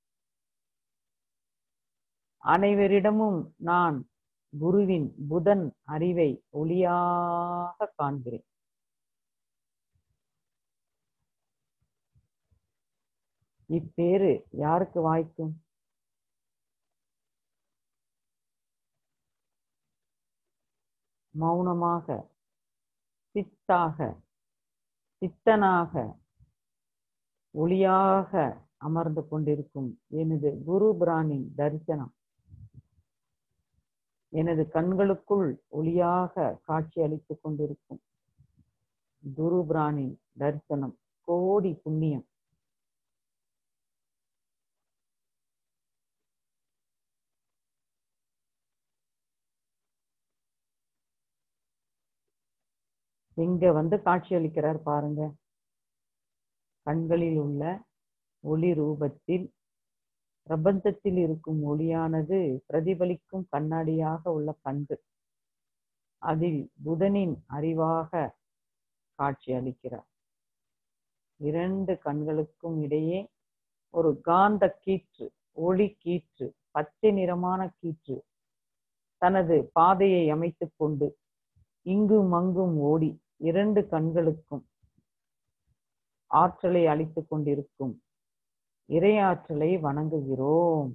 அனைவரிடமும் நான் குருவின் புதன் அறிவை ஒளியாக காண்கிறேன் இப்பேரு யாருக்கு வாய்க்கும் மௌனமாக சித்தாக சித்தனாக ஒளியாக அமர்ந்து கொண்டிருக்கும் எனது குரு பிரானின் தரிசனம் எனது கண்களுக்குள் ஒளியாக காட்சி அளித்துக் கொண்டிருக்கும் குரு பிரானின் தரிசனம் கோடி புண்ணியம் இங்க வந்து காட்சி அளிக்கிறார் பாருங்க கண்களில் உள்ள ஒளி ரூபத்தில் பிரபஞ்சத்தில் இருக்கும் ஒளியானது பிரதிபலிக்கும் கண்ணாடியாக உள்ள கண்கள் அதில் புதனின் அறிவாக காட்சி அளிக்கிறார் இரண்டு கண்களுக்கும் இடையே ஒரு காந்த கீற்று ஒளி கீற்று பச்சை நிறமான கீற்று தனது பாதையை அமைத்துக் கொண்டு இங்கும் அங்கும் ஓடி இரண்டு கண்களுக்கும் ஆற்றலை அளித்துக் கொண்டிருக்கும் இறையாற்றலை வணங்குகிறோம்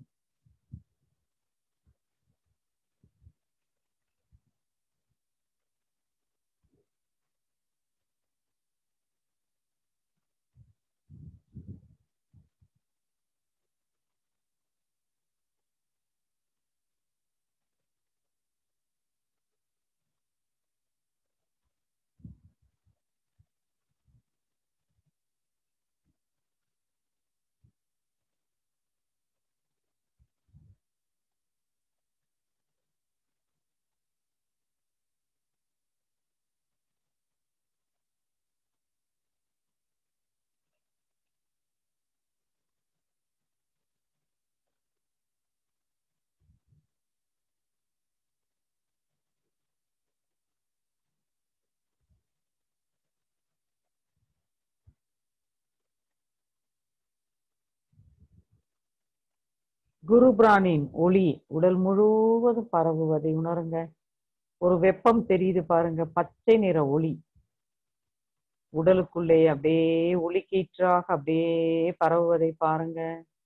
குரு பிரானின் ஒளி உடல் முழுவதும் பரவுவதை உணருங்க ஒரு வெப்பம் தெரியுது பாருங்க பச்சை நிற ஒளி உடலுக்குள்ளே அப்படியே ஒளி கீற்றாக அப்படியே பரவுவதை பாருங்க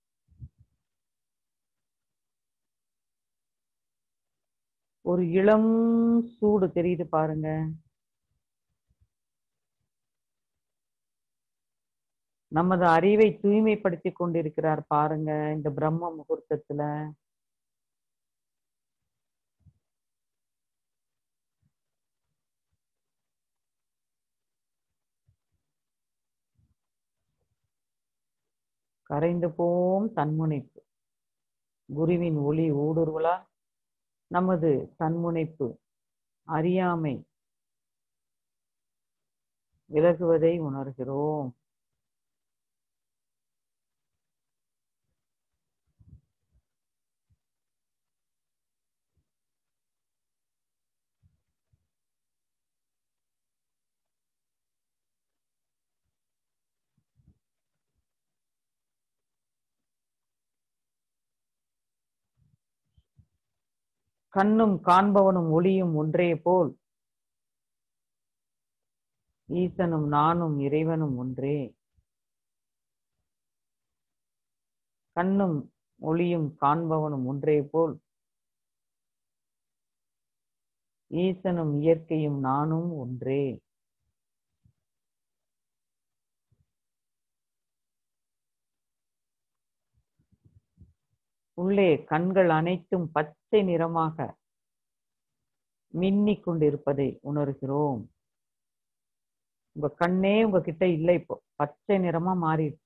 ஒரு இளம் சூடு தெரியுது பாருங்க நமது அறிவை தூய்மைப்படுத்தி கொண்டிருக்கிறார் பாருங்க இந்த பிரம்ம முகூர்த்தத்துல கரைந்து போம் தன்முனைப்பு குருவின் ஒளி ஊடுருவலால் நமது தன்முனைப்பு அறியாமை விலகுவதை உணர்கிறோம் கண்ணும் காண்பவனும் ஒளியும் ஒன்றே போல் ஈசனும் நானும் இறைவனும் ஒன்றே கண்ணும் ஒளியும் காண்பவனும் ஒன்றே போல் ஈசனும் இயற்கையும் நானும் ஒன்றே உள்ளே கண்கள் அனைத்தும் பச்சை நிறமாக மின்னிக் கொண்டிருப்பதை உணர்கிறோம் உங்க கண்ணே உங்ககிட்ட இல்லை இப்போ பச்சை நிறமா மாறிடுச்சு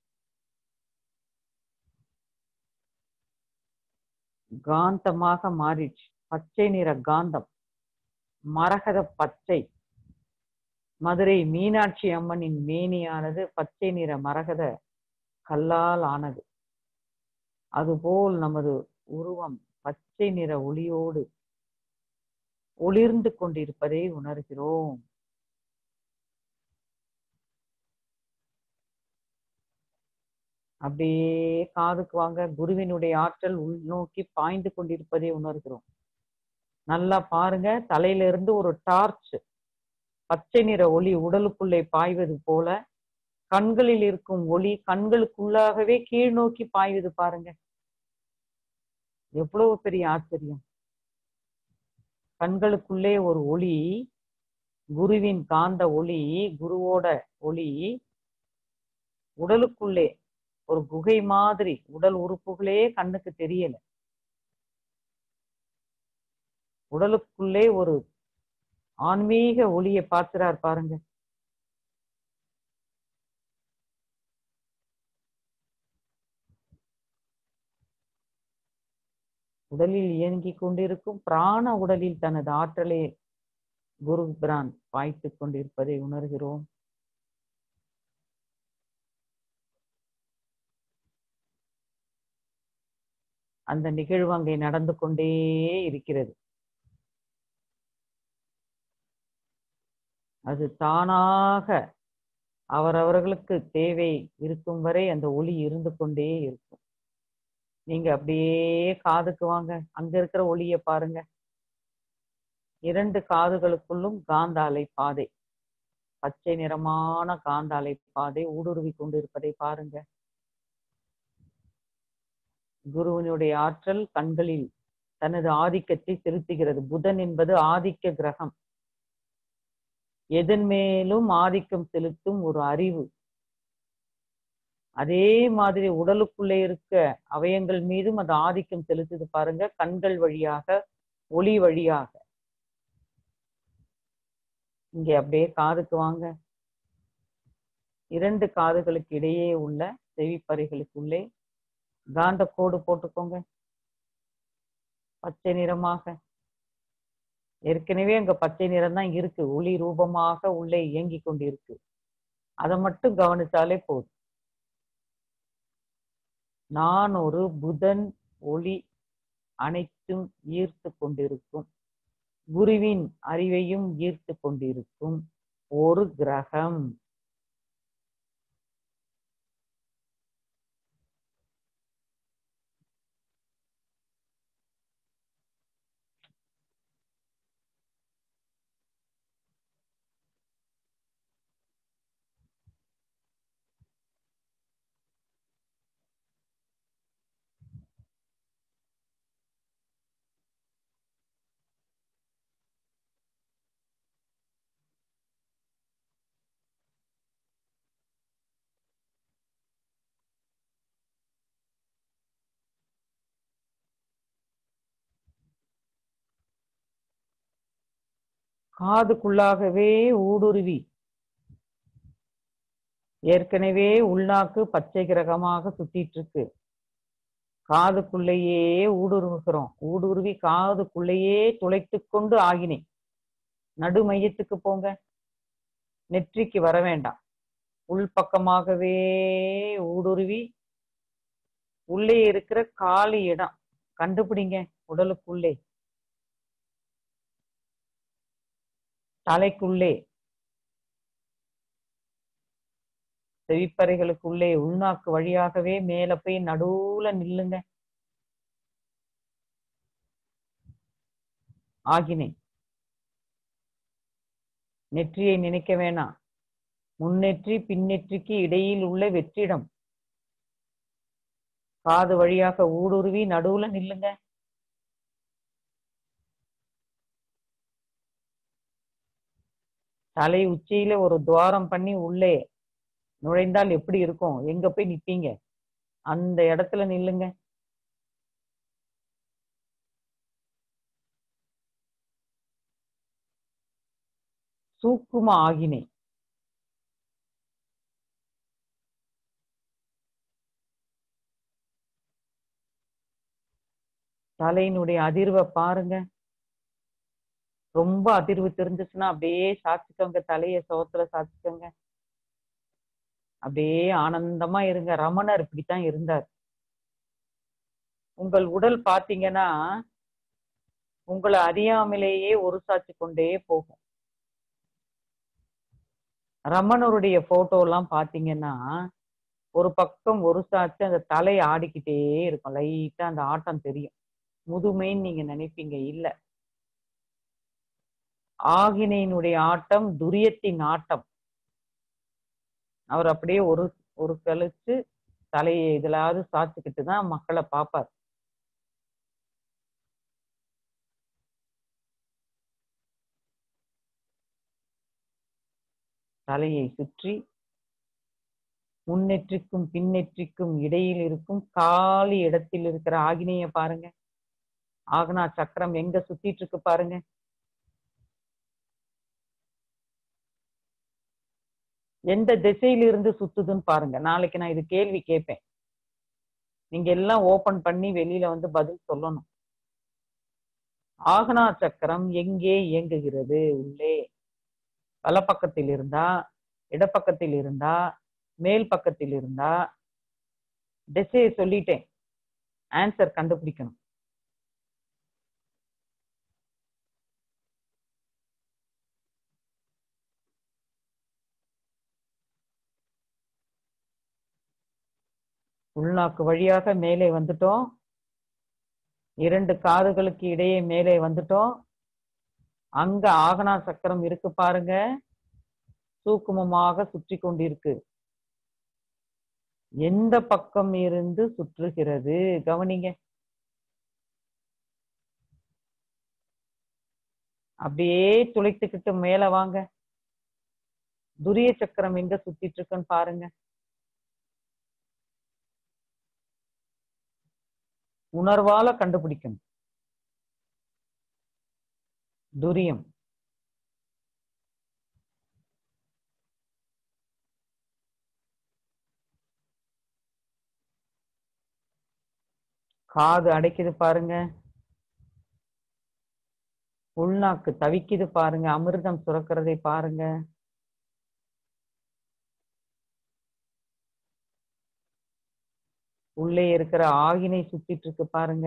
காந்தமாக மாறிடுச்சு பச்சை நிற காந்தம் மரகத பச்சை மதுரை மீனாட்சி அம்மனின் மேனியானது பச்சை நிற மரகத கல்லால் ஆனது அதுபோல் நமது உருவம் பச்சை நிற ஒளியோடு ஒளிர்ந்து கொண்டிருப்பதை உணர்கிறோம் அப்படியே காதுக்கு வாங்க குருவினுடைய ஆற்றல் உள்நோக்கி பாய்ந்து கொண்டிருப்பதை உணர்கிறோம் நல்லா பாருங்க தலையில இருந்து ஒரு டார்ச் பச்சை நிற ஒளி உடலுக்குள்ளே பாய்வது போல கண்களில் இருக்கும் ஒளி கண்களுக்குள்ளாகவே கீழ் நோக்கி பாய்வது பாருங்க எவ்வளவு பெரிய ஆச்சரியம் கண்களுக்குள்ளே ஒரு ஒளி குருவின் காந்த ஒளி குருவோட ஒளி உடலுக்குள்ளே ஒரு குகை மாதிரி உடல் உறுப்புகளே கண்ணுக்கு தெரியல உடலுக்குள்ளே ஒரு ஆன்மீக ஒளியை பார்க்கிறார் பாருங்க உடலில் இயங்கிக் கொண்டிருக்கும் பிராண உடலில் தனது ஆற்றலை குரு பிரான் பாய்த்துக் கொண்டிருப்பதை உணர்கிறோம் அந்த நிகழ்வு அங்கே நடந்து கொண்டே இருக்கிறது அது தானாக அவரவர்களுக்கு தேவை இருக்கும் வரை அந்த ஒளி இருந்து கொண்டே இருக்கும் நீங்க அப்படியே காதுக்கு வாங்க அங்க இருக்கிற ஒளிய பாருங்க இரண்டு காதுகளுக்குள்ளும் காந்த அலை பாதை பச்சை நிறமான காந்த அலை பாதை ஊடுருவி கொண்டிருப்பதை பாருங்க குருவினுடைய ஆற்றல் கண்களில் தனது ஆதிக்கத்தை செலுத்துகிறது புதன் என்பது ஆதிக்க கிரகம் எதன் மேலும் ஆதிக்கம் செலுத்தும் ஒரு அறிவு அதே மாதிரி உடலுக்குள்ளே இருக்க அவயங்கள் மீதும் அது ஆதிக்கம் செலுத்துது பாருங்க கண்கள் வழியாக ஒளி வழியாக இங்க அப்படியே காதுக்கு வாங்க இரண்டு காதுகளுக்கு இடையே உள்ள செவிப்பறைகளுக்குள்ளே காந்த கோடு போட்டுக்கோங்க பச்சை நிறமாக ஏற்கனவே அங்க பச்சை நிறம் தான் இருக்கு ஒளி ரூபமாக உள்ளே இயங்கி கொண்டு இருக்கு அதை மட்டும் கவனிச்சாலே போதும் நான் ஒரு புதன் ஒளி அனைத்தும் ஈர்த்து கொண்டிருக்கும் குருவின் அறிவையும் ஈர்த்து கொண்டிருக்கும் ஒரு கிரகம் காதுக்குள்ளாகவே ஊடுருவி ஏற்கனவே உள்நாக்கு பச்சை கிரகமாக சுத்திட்டு இருக்கு காதுக்குள்ளேயே ஊடுருவுகிறோம் ஊடுருவி காதுக்குள்ளேயே துளைத்து கொண்டு ஆகினேன் நடு மையத்துக்கு போங்க நெற்றிக்கு வர வேண்டாம் உள் பக்கமாகவே ஊடுருவி உள்ளே இருக்கிற காலி இடம் கண்டுபிடிங்க உடலுக்குள்ளே தலைக்குள்ளே செவிப்பறைகளுக்குள்ளே உள்நாக்கு வழியாகவே மேல போய் நடுவுல நில்லுங்க ஆகினை நெற்றியை நினைக்க வேணாம் முன்னெற்றி பின்னெற்றிக்கு இடையில் உள்ள வெற்றிடம் காது வழியாக ஊடுருவி நடுவுல நில்லுங்க தலை உச்சியில ஒரு துவாரம் பண்ணி உள்ளே நுழைந்தால் எப்படி இருக்கும் எங்க போய் நிப்பீங்க அந்த இடத்துல நில்லுங்க சூக்கும ஆகினை தலையினுடைய அதிர்வை பாருங்க ரொம்ப அதிர்வு தெரிஞ்சுச்சுன்னா அப்படியே சாச்சிக்கோங்க தலைய சோத்துல சாச்சிக்கோங்க அப்படியே ஆனந்தமா இருங்க ரமணர் இப்படித்தான் இருந்தார் உங்கள் உடல் பாத்தீங்கன்னா உங்களை அறியாமலேயே ஒரு சாட்சி கொண்டே போகும் ரமணருடைய போட்டோ எல்லாம் பாத்தீங்கன்னா ஒரு பக்கம் ஒரு சாட்சி அந்த தலை ஆடிக்கிட்டே இருக்கும் லைட்டா அந்த ஆட்டம் தெரியும் முதுமைன்னு நீங்க நினைப்பீங்க இல்ல ஆகினையினுடைய ஆட்டம் துரியத்தின் ஆட்டம் அவர் அப்படியே ஒரு ஒரு கழிச்சு தலையை இதுலாவது சாச்சுக்கிட்டு தான் மக்களை பார்ப்பார் தலையை சுற்றி முன்னெற்றிக்கும் பின்னெற்றிக்கும் இடையில் இருக்கும் காலி இடத்தில் இருக்கிற ஆகினைய பாருங்க ஆகனா சக்கரம் எங்க சுத்திட்டு இருக்கு பாருங்க எந்த திசையில இருந்து சுத்துதுன்னு பாருங்க நாளைக்கு நான் இது கேள்வி கேட்பேன் நீங்க எல்லாம் ஓபன் பண்ணி வெளியில வந்து பதில் சொல்லணும் ஆகனா சக்கரம் எங்கே இயங்குகிறது உள்ளே வலப்பக்கத்தில் இருந்தா இடப்பக்கத்தில் இருந்தா மேல் பக்கத்தில் இருந்தா திசையை சொல்லிட்டேன் ஆன்சர் கண்டுபிடிக்கணும் உள்நாக்கு வழியாக மேலே வந்துட்டோம் இரண்டு காதுகளுக்கு இடையே மேலே வந்துட்டோம் அங்க ஆகனா சக்கரம் இருக்கு பாருங்க சூக்குமமாக சுற்றி கொண்டிருக்கு எந்த பக்கம் இருந்து சுற்றுகிறது கவனிங்க அப்படியே துளைத்துக்கிட்டு மேல வாங்க துரிய சக்கரம் எங்க சுத்திட்டு இருக்குன்னு பாருங்க உணர்வால கண்டுபிடிக்கணும் துரியம் காது அடைக்குது பாருங்க உள்நாக்கு தவிக்குது பாருங்க அமிர்தம் சுரக்கிறதை பாருங்க உள்ளே இருக்கிற ஆகினை சுத்திட்டு இருக்கு பாருங்க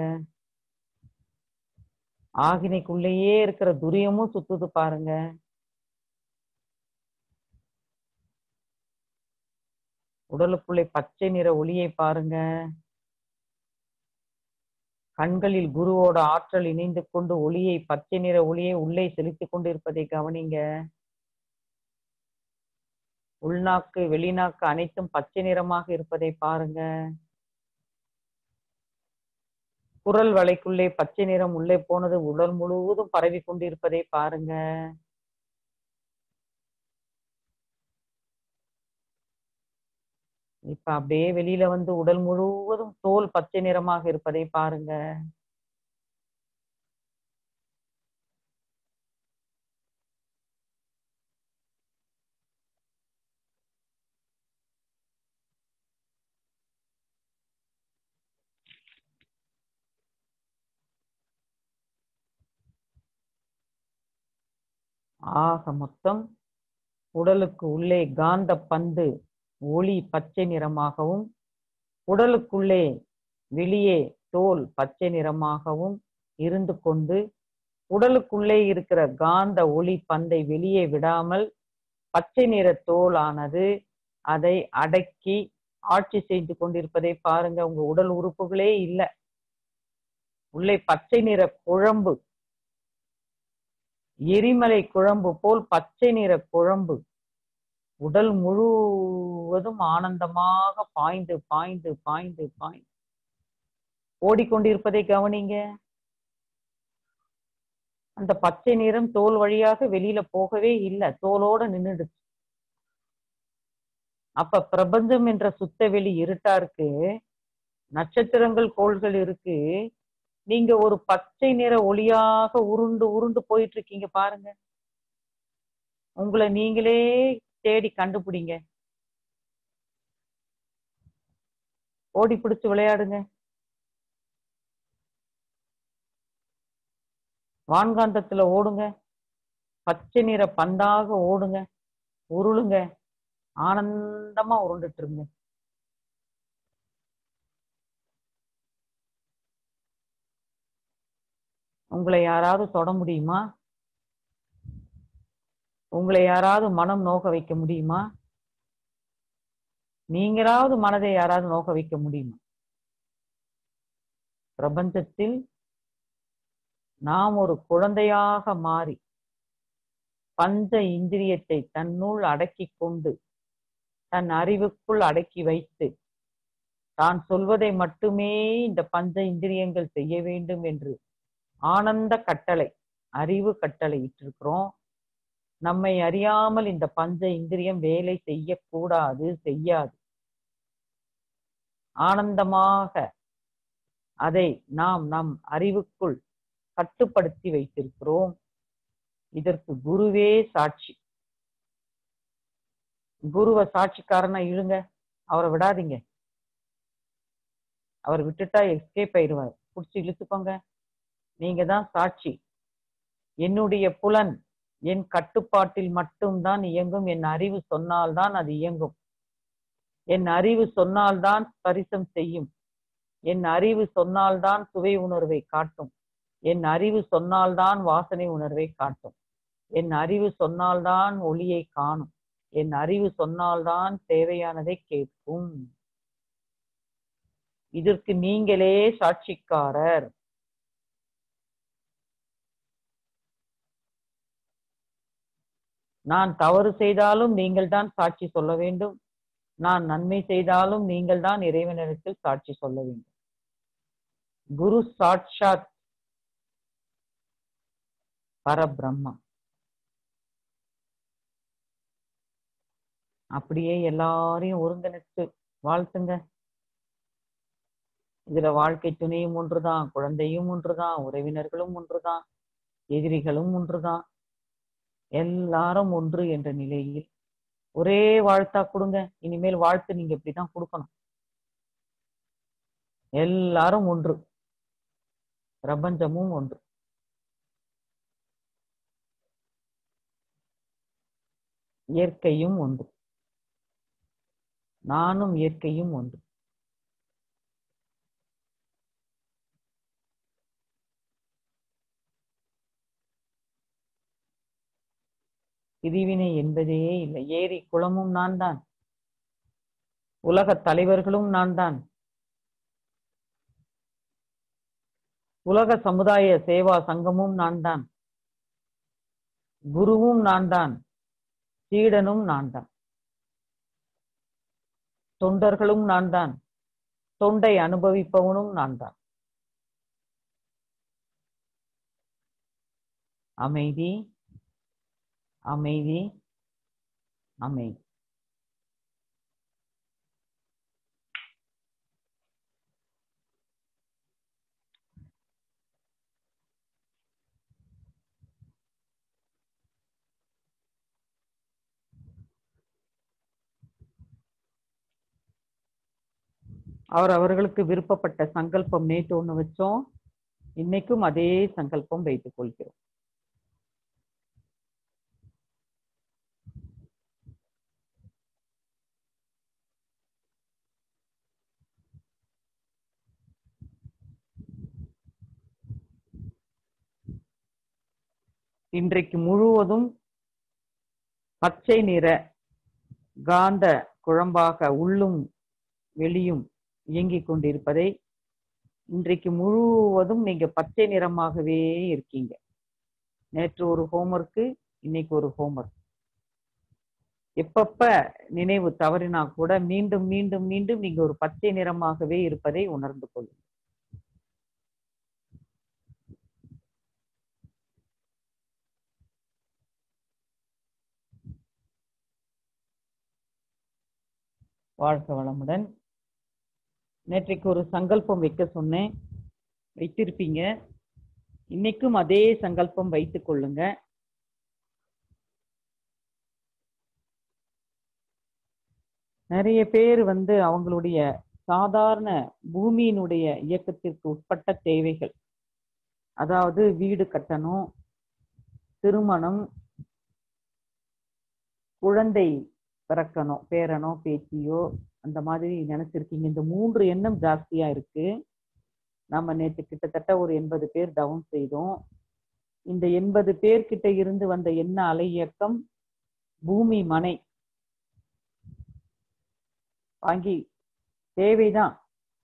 ஆகினைக்குள்ளேயே இருக்கிற துரியமும் சுத்துது பாருங்க உடலுக்குள்ளே பச்சை நிற ஒளியை பாருங்க கண்களில் குருவோட ஆற்றல் இணைந்து கொண்டு ஒளியை பச்சை நிற ஒளியை உள்ளே செலுத்திக் கொண்டு இருப்பதை கவனிங்க உள்நாக்கு வெளிநாக்கு அனைத்தும் பச்சை நிறமாக இருப்பதை பாருங்க குரல் வலைக்குள்ளே பச்சை நிறம் உள்ளே போனது உடல் முழுவதும் பரவி கொண்டிருப்பதை பாருங்க இப்ப அப்படியே வெளியில வந்து உடல் முழுவதும் தோல் பச்சை நிறமாக இருப்பதை பாருங்க ஆக மொத்தம் உடலுக்கு உள்ளே காந்த பந்து ஒளி பச்சை நிறமாகவும் உடலுக்குள்ளே வெளியே தோல் பச்சை நிறமாகவும் இருந்து கொண்டு உடலுக்குள்ளே இருக்கிற காந்த ஒளி பந்தை வெளியே விடாமல் பச்சை நிற தோலானது அதை அடக்கி ஆட்சி செய்து கொண்டிருப்பதை பாருங்க உங்க உடல் உறுப்புகளே இல்லை உள்ளே பச்சை நிற குழம்பு எரிமலை குழம்பு போல் பச்சை நிற குழம்பு உடல் முழுவதும் ஆனந்தமாக பாய்ந்து பாய்ந்து பாய்ந்து பாய்ந்து ஓடிக்கொண்டிருப்பதை கவனிங்க அந்த பச்சை நிறம் தோல் வழியாக வெளியில போகவே இல்லை தோலோட நின்னுடுச்சு அப்ப பிரபஞ்சம் என்ற சுத்த வெளி இருட்டா இருக்கு நட்சத்திரங்கள் கோள்கள் இருக்கு நீங்க ஒரு பச்சை நிற ஒளியாக உருண்டு உருண்டு போயிட்டு இருக்கீங்க பாருங்க உங்களை நீங்களே தேடி கண்டுபிடிங்க ஓடி பிடிச்சு விளையாடுங்க வான்காந்தத்துல ஓடுங்க பச்சை நிற பந்தாக ஓடுங்க உருளுங்க ஆனந்தமா உருண்டுட்டு இருங்க உங்களை யாராவது தொட முடியுமா உங்களை யாராவது மனம் நோக வைக்க முடியுமா நீங்களாவது மனதை யாராவது நோக வைக்க முடியுமா பிரபஞ்சத்தில் நாம் ஒரு குழந்தையாக மாறி பஞ்ச இந்திரியத்தை தன்னுள் அடக்கி கொண்டு தன் அறிவுக்குள் அடக்கி வைத்து தான் சொல்வதை மட்டுமே இந்த பஞ்ச இந்திரியங்கள் செய்ய வேண்டும் என்று ஆனந்த கட்டளை அறிவு கட்டளை இட்டிருக்கிறோம் நம்மை அறியாமல் இந்த பஞ்ச இந்திரியம் வேலை செய்யக்கூடாது செய்யாது ஆனந்தமாக அதை நாம் நம் அறிவுக்குள் கட்டுப்படுத்தி வைத்திருக்கிறோம் இதற்கு குருவே சாட்சி குருவை சாட்சிக்காரனா இழுங்க அவரை விடாதீங்க அவர் விட்டுட்டா எஸ்கேப் ஆயிடுவார் புடிச்சு இழுத்துக்கோங்க நீங்க தான் சாட்சி என்னுடைய புலன் என் கட்டுப்பாட்டில் மட்டும்தான் இயங்கும் என் அறிவு சொன்னால்தான் அது இயங்கும் என் அறிவு சொன்னால்தான் ஸ்பரிசம் செய்யும் என் அறிவு சொன்னால்தான் சுவை உணர்வை காட்டும் என் அறிவு சொன்னால்தான் வாசனை உணர்வை காட்டும் என் அறிவு சொன்னால்தான் ஒளியை காணும் என் அறிவு சொன்னால்தான் தேவையானதை கேட்கும் இதற்கு நீங்களே சாட்சிக்காரர் நான் தவறு செய்தாலும் நீங்கள் தான் சாட்சி சொல்ல வேண்டும் நான் நன்மை செய்தாலும் நீங்கள் தான் இறைவனிடத்தில் சாட்சி சொல்ல வேண்டும் குரு சாட்சாத் பரபிரம்மா அப்படியே எல்லாரையும் ஒருங்கிணைச்சு வாழ்த்துங்க இதுல வாழ்க்கை துணையும் ஒன்றுதான் குழந்தையும் ஒன்றுதான் உறவினர்களும் ஒன்றுதான் எதிரிகளும் ஒன்றுதான் எல்லாரும் ஒன்று என்ற நிலையில் ஒரே வாழ்த்தா கொடுங்க இனிமேல் வாழ்த்து நீங்க இப்படிதான் கொடுக்கணும் எல்லாரும் ஒன்று பிரபஞ்சமும் ஒன்று இயற்கையும் ஒன்று நானும் இயற்கையும் ஒன்று பிரிவினை என்பதே இல்லை ஏரி குளமும் நான் தான் உலக தலைவர்களும் நான் தான் உலக சமுதாய சேவா சங்கமும் நான் தான் குருவும் நான் தான் சீடனும் நான் தான் தொண்டர்களும் நான் தான் தொண்டை அனுபவிப்பவனும் நான் தான் அமைதி அமைதி அமைதி அவர் அவர்களுக்கு விருப்பப்பட்ட சங்கல்பம் நேற்று ஒண்ணு வச்சோம் இன்னைக்கும் அதே சங்கல்பம் வைத்துக் கொள்கிறோம் இன்றைக்கு முழுவதும் பச்சை நிற காந்த குழம்பாக உள்ளும் வெளியும் இயங்கிக் கொண்டிருப்பதை இன்றைக்கு முழுவதும் நீங்க பச்சை நிறமாகவே இருக்கீங்க நேற்று ஒரு ஹோம்ஒர்க்கு இன்னைக்கு ஒரு ஹோம்ஒர்க் எப்பப்ப நினைவு தவறினா கூட மீண்டும் மீண்டும் மீண்டும் நீங்க ஒரு பச்சை நிறமாகவே இருப்பதை உணர்ந்து கொள்ளுங்கள் வாழ்க வளமுடன் நேற்றைக்கு ஒரு சங்கல்பம் வைக்க சொன்னேன் வைத்திருப்பீங்க இன்னைக்கும் அதே சங்கல்பம் வைத்துக் கொள்ளுங்க நிறைய பேர் வந்து அவங்களுடைய சாதாரண பூமியினுடைய இயக்கத்திற்கு உட்பட்ட தேவைகள் அதாவது வீடு கட்டணும் திருமணம் குழந்தை பிறக்கணும் பேரனோ பேத்தியோ அந்த மாதிரி நினைச்சிருக்கீங்க இந்த மூன்று எண்ணம் ஜாஸ்தியா இருக்கு நம்ம நேற்று கிட்டத்தட்ட ஒரு எண்பது பேர் டவுன் செய்தோம் இந்த எண்பது பேர்கிட்ட இருந்து வந்த எண்ண அலை இயக்கம் பூமி மனை வாங்கி தேவைதான்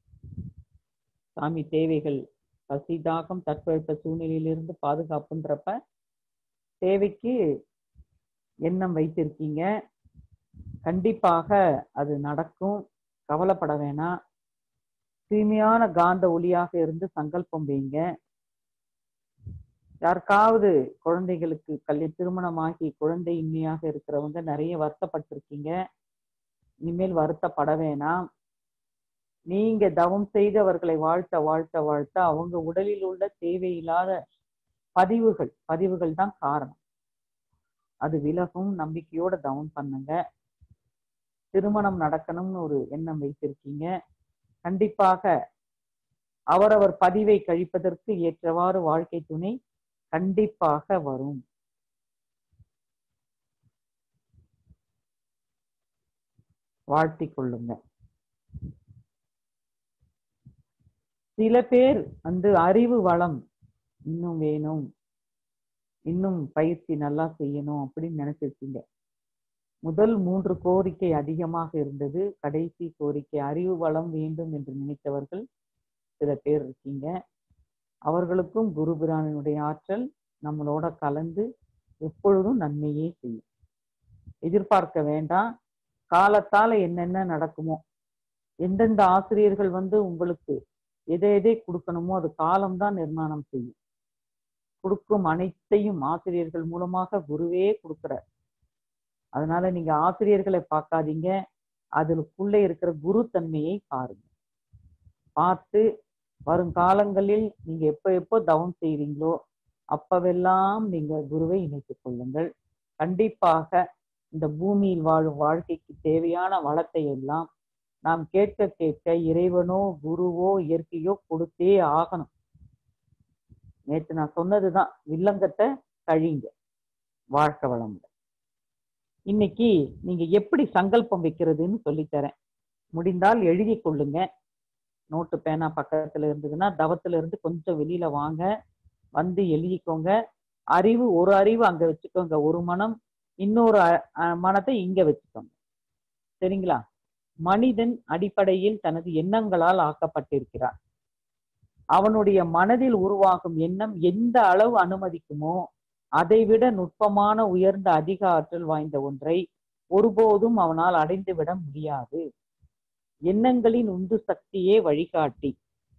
சாமி தேவைகள் பசி தாகம் தட்பவெப்ப சூழ்நிலையிலிருந்து பாதுகாப்புன்றப்ப தேவைக்கு எண்ணம் வைத்திருக்கீங்க கண்டிப்பாக அது நடக்கும் கவலைப்பட வேணாம் தூய்மையான காந்த ஒளியாக இருந்து சங்கல்பம் வைங்க யாருக்காவது குழந்தைகளுக்கு கல்வி திருமணமாகி குழந்தை இன்மையாக இருக்கிறவங்க நிறைய வருத்தப்பட்டிருக்கீங்க இனிமேல் வருத்தப்பட வேணாம் நீங்க தவம் செய்தவர்களை வாழ்த்த வாழ்த்த வாழ்த்த அவங்க உடலில் உள்ள தேவையில்லாத பதிவுகள் பதிவுகள் தான் காரணம் அது விலகும் நம்பிக்கையோட தவம் பண்ணுங்க திருமணம் நடக்கணும்னு ஒரு எண்ணம் வைத்திருக்கீங்க கண்டிப்பாக அவரவர் பதிவை கழிப்பதற்கு ஏற்றவாறு வாழ்க்கை துணை கண்டிப்பாக வரும் வாழ்த்திக் கொள்ளுங்க சில பேர் வந்து அறிவு வளம் இன்னும் வேணும் இன்னும் பயிற்சி நல்லா செய்யணும் அப்படின்னு நினைச்சிருக்கீங்க முதல் மூன்று கோரிக்கை அதிகமாக இருந்தது கடைசி கோரிக்கை அறிவு வளம் வேண்டும் என்று நினைத்தவர்கள் சில பேர் இருக்கீங்க அவர்களுக்கும் குருபிரானினுடைய ஆற்றல் நம்மளோட கலந்து எப்பொழுதும் நன்மையே செய்யும் எதிர்பார்க்க வேண்டாம் காலத்தால என்னென்ன நடக்குமோ எந்தெந்த ஆசிரியர்கள் வந்து உங்களுக்கு எதை எதை கொடுக்கணுமோ அது காலம்தான் நிர்மாணம் செய்யும் கொடுக்கும் அனைத்தையும் ஆசிரியர்கள் மூலமாக குருவே கொடுக்கிறார் அதனால நீங்க ஆசிரியர்களை பார்க்காதீங்க அதுக்குள்ள இருக்கிற குரு தன்மையை பாருங்க பார்த்து வருங்காலங்களில் நீங்க எப்ப எப்போ தவம் செய்றீங்களோ அப்பவெல்லாம் நீங்க குருவை இணைத்துக் கொள்ளுங்கள் கண்டிப்பாக இந்த பூமியில் வாழும் வாழ்க்கைக்கு தேவையான வளத்தை எல்லாம் நாம் கேட்க கேட்க இறைவனோ குருவோ இயற்கையோ கொடுத்தே ஆகணும் நேற்று நான் சொன்னதுதான் வில்லங்கத்தை கழிங்க வாழ்க்கை வளமுடன் இன்னைக்கு நீங்க எப்படி சங்கல்பம் வைக்கிறதுன்னு சொல்லித்தரேன் முடிந்தால் எழுதி கொள்ளுங்க நோட்டு பேனா பக்கத்துல இருந்ததுன்னா தவத்துல இருந்து கொஞ்சம் வெளியில வாங்க வந்து எழுதிக்கோங்க அறிவு ஒரு அறிவு அங்க வச்சுக்கோங்க ஒரு மனம் இன்னொரு மனத்தை இங்க வச்சுக்கோங்க சரிங்களா மனிதன் அடிப்படையில் தனது எண்ணங்களால் ஆக்கப்பட்டிருக்கிறான் அவனுடைய மனதில் உருவாகும் எண்ணம் எந்த அளவு அனுமதிக்குமோ அதைவிட நுட்பமான உயர்ந்த அதிக ஆற்றல் வாய்ந்த ஒன்றை ஒருபோதும் அவனால் அடைந்துவிட முடியாது எண்ணங்களின் உந்து சக்தியே வழிகாட்டி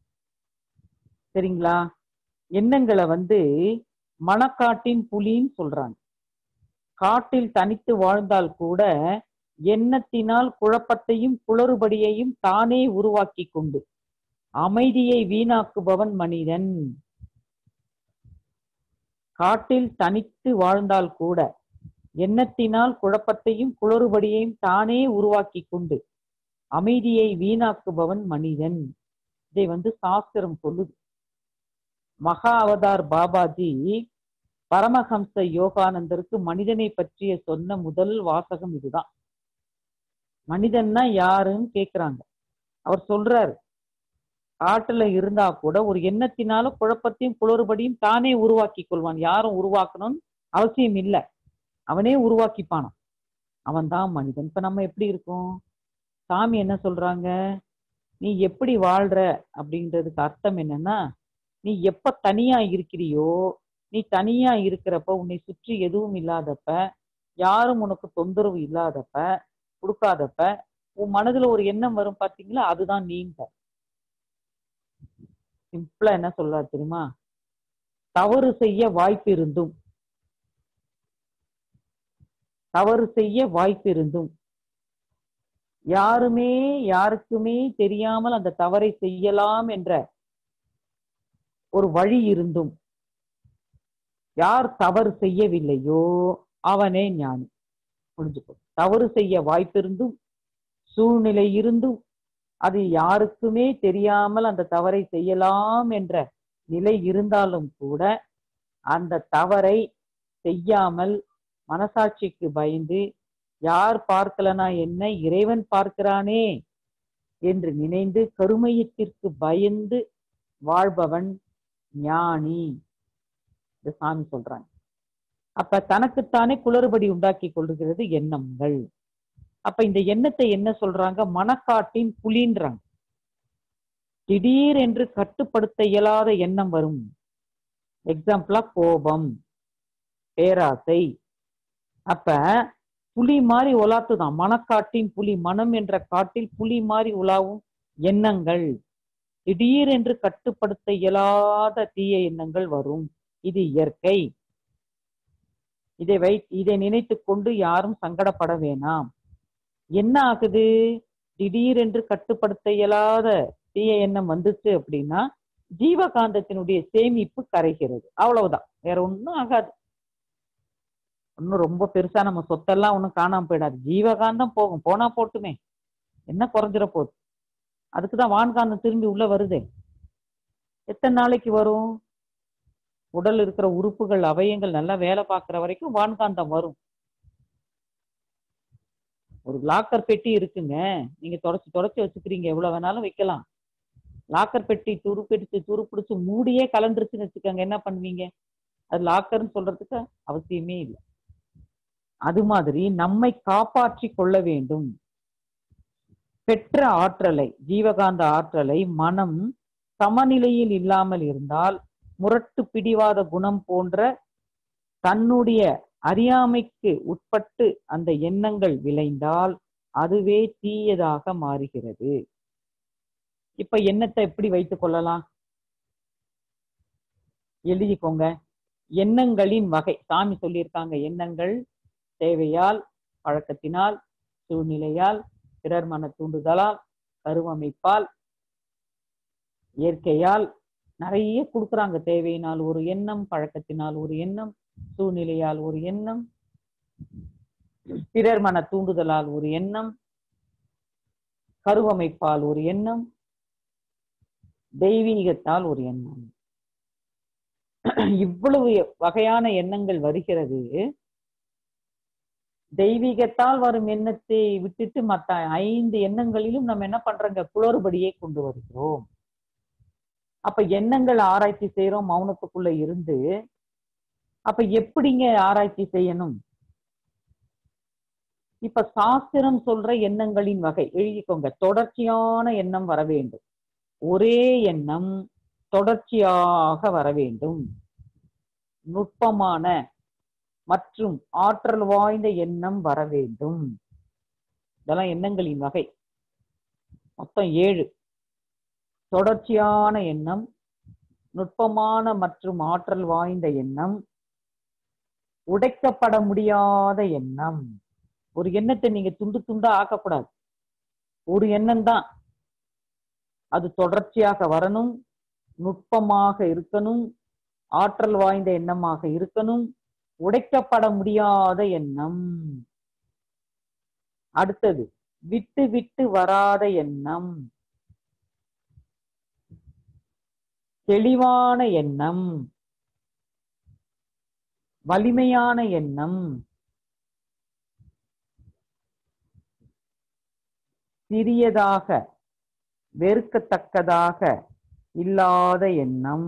சரிங்களா எண்ணங்களை வந்து மனக்காட்டின் புலின்னு சொல்றாங்க காட்டில் தனித்து வாழ்ந்தால் கூட எண்ணத்தினால் குழப்பத்தையும் குளறுபடியையும் தானே உருவாக்கி கொண்டு அமைதியை வீணாக்குபவன் மனிதன் காட்டில் தனித்து வாழ்ந்தால் கூட எண்ணத்தினால் குழப்பத்தையும் குளறுபடியையும் தானே உருவாக்கி கொண்டு அமைதியை வீணாக்குபவன் மனிதன் இதை வந்து சாஸ்திரம் சொல்லுது மகா அவதார் பாபாஜி பரமஹம்ச யோகானந்தருக்கு மனிதனை பற்றிய சொன்ன முதல் வாசகம் இதுதான் மனிதன்னா யாருன்னு கேக்குறாங்க அவர் சொல்றாரு காட்டுல இருந்தா கூட ஒரு எண்ணத்தினால குழப்பத்தையும் குளறுபடியும் தானே உருவாக்கி கொள்வான் யாரும் உருவாக்கணும்னு அவசியம் இல்லை அவனே உருவாக்கிப்பானான் அவன் தான் மனிதன் இப்ப நம்ம எப்படி இருக்கோம் சாமி என்ன சொல்றாங்க நீ எப்படி வாழ்ற அப்படின்றதுக்கு அர்த்தம் என்னன்னா நீ எப்ப தனியா இருக்கிறியோ நீ தனியா இருக்கிறப்ப உன்னை சுற்றி எதுவும் இல்லாதப்ப யாரும் உனக்கு தொந்தரவு இல்லாதப்ப கொடுக்காதப்ப உன் மனதுல ஒரு எண்ணம் வரும் பாத்தீங்களா அதுதான் நீங்க சிம்பிளா என்ன சொல்றாரு தெரியுமா தவறு செய்ய வாய்ப்பு இருந்தும் தவறு செய்ய வாய்ப்பு இருந்தும் யாருமே யாருக்குமே தெரியாமல் அந்த தவறை செய்யலாம் என்ற ஒரு வழி இருந்தும் யார் தவறு செய்யவில்லையோ அவனே ஞானி புரிஞ்சுக்கோ தவறு செய்ய வாய்ப்பிருந்தும் சூழ்நிலை இருந்தும் அது யாருக்குமே தெரியாமல் அந்த தவறை செய்யலாம் என்ற நிலை இருந்தாலும் கூட அந்த தவறை செய்யாமல் மனசாட்சிக்கு பயந்து யார் பார்க்கலனா என்ன இறைவன் பார்க்கிறானே என்று நினைந்து கருமையத்திற்கு பயந்து வாழ்பவன் ஞானி இந்த சாமி சொல்றாங்க அப்ப தனக்குத்தானே குளறுபடி உண்டாக்கி கொள்ளுகிறது எண்ணங்கள் அப்ப இந்த எண்ணத்தை என்ன சொல்றாங்க மனக்காட்டின் புலின்றாங்க திடீர் என்று கட்டுப்படுத்த இயலாத எண்ணம் வரும் எக்ஸாம்பிளா கோபம் பேராசை அப்ப புலி மாதிரி உலாத்துதான் மனக்காட்டின் புலி மனம் என்ற காட்டில் புலி மாதிரி உலாவும் எண்ணங்கள் திடீர் என்று கட்டுப்படுத்த இயலாத தீய எண்ணங்கள் வரும் இது இயற்கை இதை வை இதை நினைத்து கொண்டு யாரும் சங்கடப்பட வேணாம் என்ன ஆகுது திடீர் என்று கட்டுப்படுத்த இயலாத தீய எண்ணம் வந்துச்சு அப்படின்னா ஜீவகாந்தத்தினுடைய சேமிப்பு கரைகிறது அவ்வளவுதான் வேற ஒண்ணும் ஆகாது ஒன்னும் ரொம்ப பெருசா நம்ம சொத்தெல்லாம் ஒண்ணும் காணாம போயிடாது ஜீவகாந்தம் போகும் போனா போட்டுமே என்ன குறைஞ்சிட போகுது அதுக்குதான் வான்காந்தம் திரும்பி உள்ள வருதே எத்தனை நாளைக்கு வரும் உடல் இருக்கிற உறுப்புகள் அவயங்கள் நல்லா வேலை பார்க்குற வரைக்கும் வான்காந்தம் வரும் ஒரு லாக்கர் பெட்டி இருக்குங்க நீங்க தொடச்சி தொடச்சி வச்சுக்கிறீங்க எவ்வளவு வேணாலும் வைக்கலாம் லாக்கர் பெட்டி துருப்பிடிச்சு துருப்பிடிச்சு மூடியே கலந்துருச்சுன்னு வச்சுக்கோங்க என்ன பண்ணுவீங்க அது லாக்கர்னு சொல்றதுக்கு அவசியமே இல்லை அது மாதிரி நம்மை காப்பாற்றி கொள்ள வேண்டும் பெற்ற ஆற்றலை ஜீவகாந்த ஆற்றலை மனம் சமநிலையில் இல்லாமல் இருந்தால் முரட்டு பிடிவாத குணம் போன்ற தன்னுடைய அறியாமைக்கு உட்பட்டு அந்த எண்ணங்கள் விளைந்தால் அதுவே தீயதாக மாறுகிறது இப்ப எண்ணத்தை எப்படி வைத்துக் கொள்ளலாம் எழுதிக்கோங்க எண்ணங்களின் வகை சாமி சொல்லியிருக்காங்க எண்ணங்கள் தேவையால் பழக்கத்தினால் சூழ்நிலையால் பிறர் மன தூண்டுதலால் கருவமைப்பால் இயற்கையால் நிறைய கொடுக்குறாங்க தேவையினால் ஒரு எண்ணம் பழக்கத்தினால் ஒரு எண்ணம் சூழ்நிலையால் ஒரு எண்ணம் பிறர் மன தூண்டுதலால் ஒரு எண்ணம் கருவமைப்பால் ஒரு எண்ணம் தெய்வீகத்தால் ஒரு எண்ணம் இவ்வளவு வகையான எண்ணங்கள் வருகிறது தெய்வீகத்தால் வரும் எண்ணத்தை விட்டுட்டு மத்த ஐந்து எண்ணங்களிலும் நம்ம என்ன பண்றோங்க குளறுபடியை கொண்டு வருகிறோம் அப்ப எண்ணங்கள் ஆராய்ச்சி செய்யறோம் மௌனத்துக்குள்ள இருந்து அப்ப எப்படிங்க ஆராய்ச்சி செய்யணும் இப்ப சாஸ்திரம் சொல்ற எண்ணங்களின் வகை எழுதிக்கோங்க தொடர்ச்சியான எண்ணம் வர வேண்டும் ஒரே எண்ணம் தொடர்ச்சியாக வர வேண்டும் நுட்பமான மற்றும் ஆற்றல் வாய்ந்த எண்ணம் வர வேண்டும் இதெல்லாம் எண்ணங்களின் வகை மொத்தம் ஏழு தொடர்ச்சியான எண்ணம் நுட்பமான மற்றும் ஆற்றல் வாய்ந்த எண்ணம் உடைக்கப்பட முடியாத எண்ணம் ஒரு எண்ணத்தை நீங்க துண்டு துண்டா ஆக்கக்கூடாது ஒரு எண்ணம் தான் அது தொடர்ச்சியாக வரணும் நுட்பமாக இருக்கணும் ஆற்றல் வாய்ந்த எண்ணமாக இருக்கணும் உடைக்கப்பட முடியாத எண்ணம் அடுத்தது விட்டு விட்டு வராத எண்ணம் தெளிவான எண்ணம் வலிமையான எண்ணம் சிறியதாக வெறுக்கத்தக்கதாக இல்லாத எண்ணம்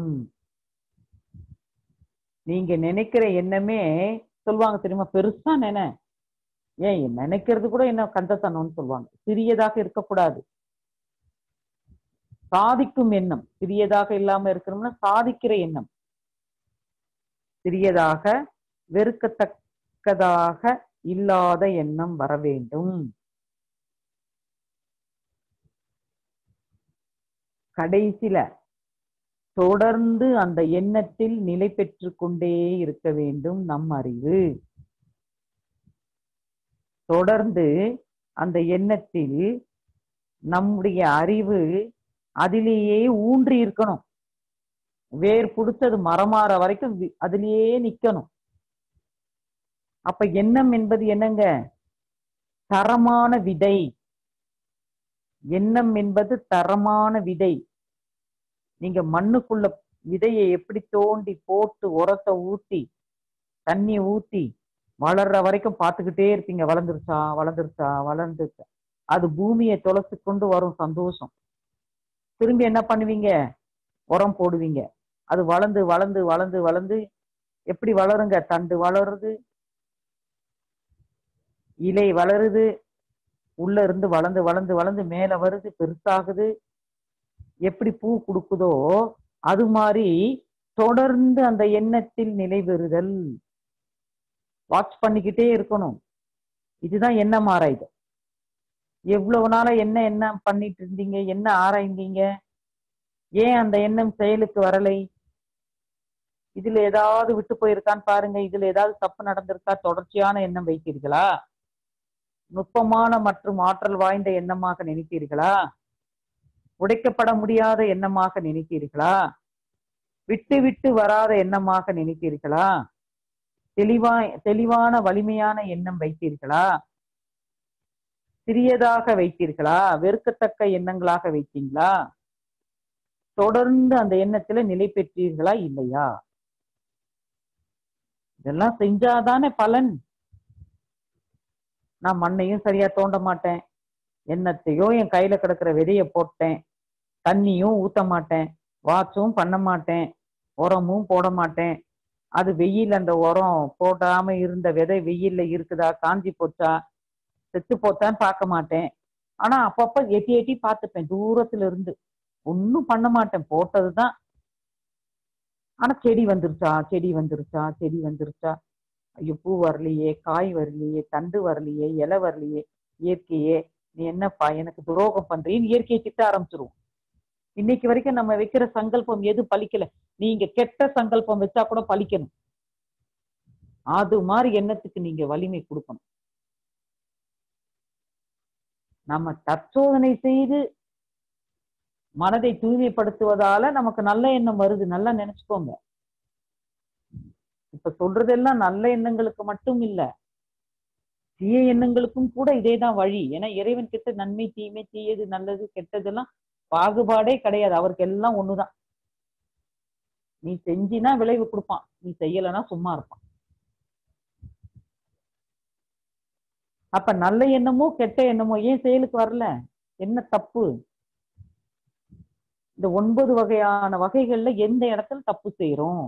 நீங்க நினைக்கிற எண்ணமே சொல்லுவாங்க தெரியுமா பெருசா நினை ஏன் நினைக்கிறது கூட என்ன கந்தத்தனம்னு சொல்லுவாங்க சிறியதாக இருக்கக்கூடாது சாதிக்கும் எண்ணம் சிறியதாக இல்லாம இருக்கணும்னா சாதிக்கிற எண்ணம் சிறியதாக வெறுக்கத்தக்கதாக இல்லாத எண்ணம் வர வேண்டும் கடைசில தொடர்ந்து அந்த எண்ணத்தில் நிலை பெற்று கொண்டே இருக்க வேண்டும் நம் அறிவு தொடர்ந்து அந்த எண்ணத்தில் நம்முடைய அறிவு அதிலேயே ஊன்றி இருக்கணும் வேர் புடிச்சது மரமாற வரைக்கும் வி- அதிலேயே நிக்கணும் அப்ப எண்ணம் என்பது என்னங்க தரமான விதை எண்ணம் என்பது தரமான விதை நீங்க மண்ணுக்குள்ள விதையை எப்படி தோண்டி போட்டு உரத்தை ஊத்தி தண்ணி ஊத்தி வளர்ற வரைக்கும் பார்த்துக்கிட்டே இருப்பீங்க வளர்ந்துருச்சா வளர்ந்துருச்சா வளர்ந்துருச்சா அது பூமியை தொலைச்சு கொண்டு வரும் சந்தோஷம் திரும்பி என்ன பண்ணுவீங்க உரம் போடுவீங்க அது வளர்ந்து வளர்ந்து வளர்ந்து வளர்ந்து எப்படி வளருங்க தண்டு வளருது இலை வளருது உள்ள இருந்து வளர்ந்து வளர்ந்து வளர்ந்து மேல வருது பெருசாகுது எப்படி பூ கொடுக்குதோ அது மாதிரி தொடர்ந்து அந்த எண்ணத்தில் நிலை பெறுதல் வாட்ச் பண்ணிக்கிட்டே இருக்கணும் இதுதான் எண்ணம் ஆராய்தல் எவ்வளவு நாளா என்ன என்ன பண்ணிட்டு இருந்தீங்க என்ன ஆராய்ந்தீங்க ஏன் அந்த எண்ணம் செயலுக்கு வரலை இதுல ஏதாவது விட்டு போயிருக்கான்னு பாருங்க இதுல ஏதாவது தப்பு நடந்திருக்கா தொடர்ச்சியான எண்ணம் வைத்தீர்களா நுட்பமான மற்றும் ஆற்றல் வாய்ந்த எண்ணமாக நினைத்தீர்களா உடைக்கப்பட முடியாத எண்ணமாக நினைத்தீர்களா விட்டு விட்டு வராத எண்ணமாக நினைத்தீர்களா தெளிவா தெளிவான வலிமையான எண்ணம் வைத்தீர்களா சிறியதாக வைத்தீர்களா வெறுக்கத்தக்க எண்ணங்களாக வைத்தீங்களா தொடர்ந்து அந்த எண்ணத்துல நிலை பெற்றீர்களா இல்லையா இதெல்லாம் செஞ்சாதானே பலன் நான் மண்ணையும் சரியா தோண்ட மாட்டேன் எண்ணத்தையோ என் கையில கிடக்கிற விதைய போட்டேன் தண்ணியும் ஊத்த மாட்டேன் வாட்சும் பண்ண மாட்டேன் உரமும் போட மாட்டேன் அது வெயில் அந்த உரம் போடாம இருந்த விதை வெயில்ல இருக்குதா காஞ்சி போச்சா செத்து போச்சான்னு பார்க்க மாட்டேன் ஆனா அப்பப்ப எட்டி எட்டி பார்த்துப்பேன் தூரத்துல இருந்து ஒன்னும் பண்ண மாட்டேன் போட்டதுதான் ஆனா செடி வந்துருச்சா செடி வந்துருச்சா செடி வந்துருச்சா ஐயோ பூ வரலையே காய் வரலையே தண்டு வரலையே இலை வரலையே இயற்கையே நீ என்னப்பா எனக்கு துரோகம் பண்றீன்னு இயற்கையை திட்ட ஆரம்பிச்சிருவோம் இன்னைக்கு வரைக்கும் நம்ம வைக்கிற சங்கல்பம் எது பலிக்கல நீங்க கெட்ட சங்கல்பம் வச்சா கூட பலிக்கணும் அது மாதிரி எண்ணத்துக்கு நீங்க வலிமை கொடுக்கணும் நம்ம தற்சோதனை செய்து மனதை தூய்மைப்படுத்துவதால நமக்கு நல்ல எண்ணம் வருது நல்லா நினைச்சுக்கோங்க இப்ப சொல்றதெல்லாம் நல்ல எண்ணங்களுக்கு மட்டும் இல்ல தீய எண்ணங்களுக்கும் கூட இதேதான் வழி ஏன்னா இறைவன் கிட்ட நன்மை தீமை தீயது நல்லது கெட்டதெல்லாம் பாகுபாடே கிடையாது அவருக்கு எல்லாம் ஒண்ணுதான் நீ செஞ்சினா விளைவு கொடுப்பான் நீ செய்யலைன்னா சும்மா இருப்பான் அப்ப நல்ல எண்ணமோ கெட்ட எண்ணமோ ஏன் செயலுக்கு வரல என்ன தப்பு இந்த ஒன்பது வகையான வகைகள்ல எந்த இடத்துல தப்பு செய்யறோம்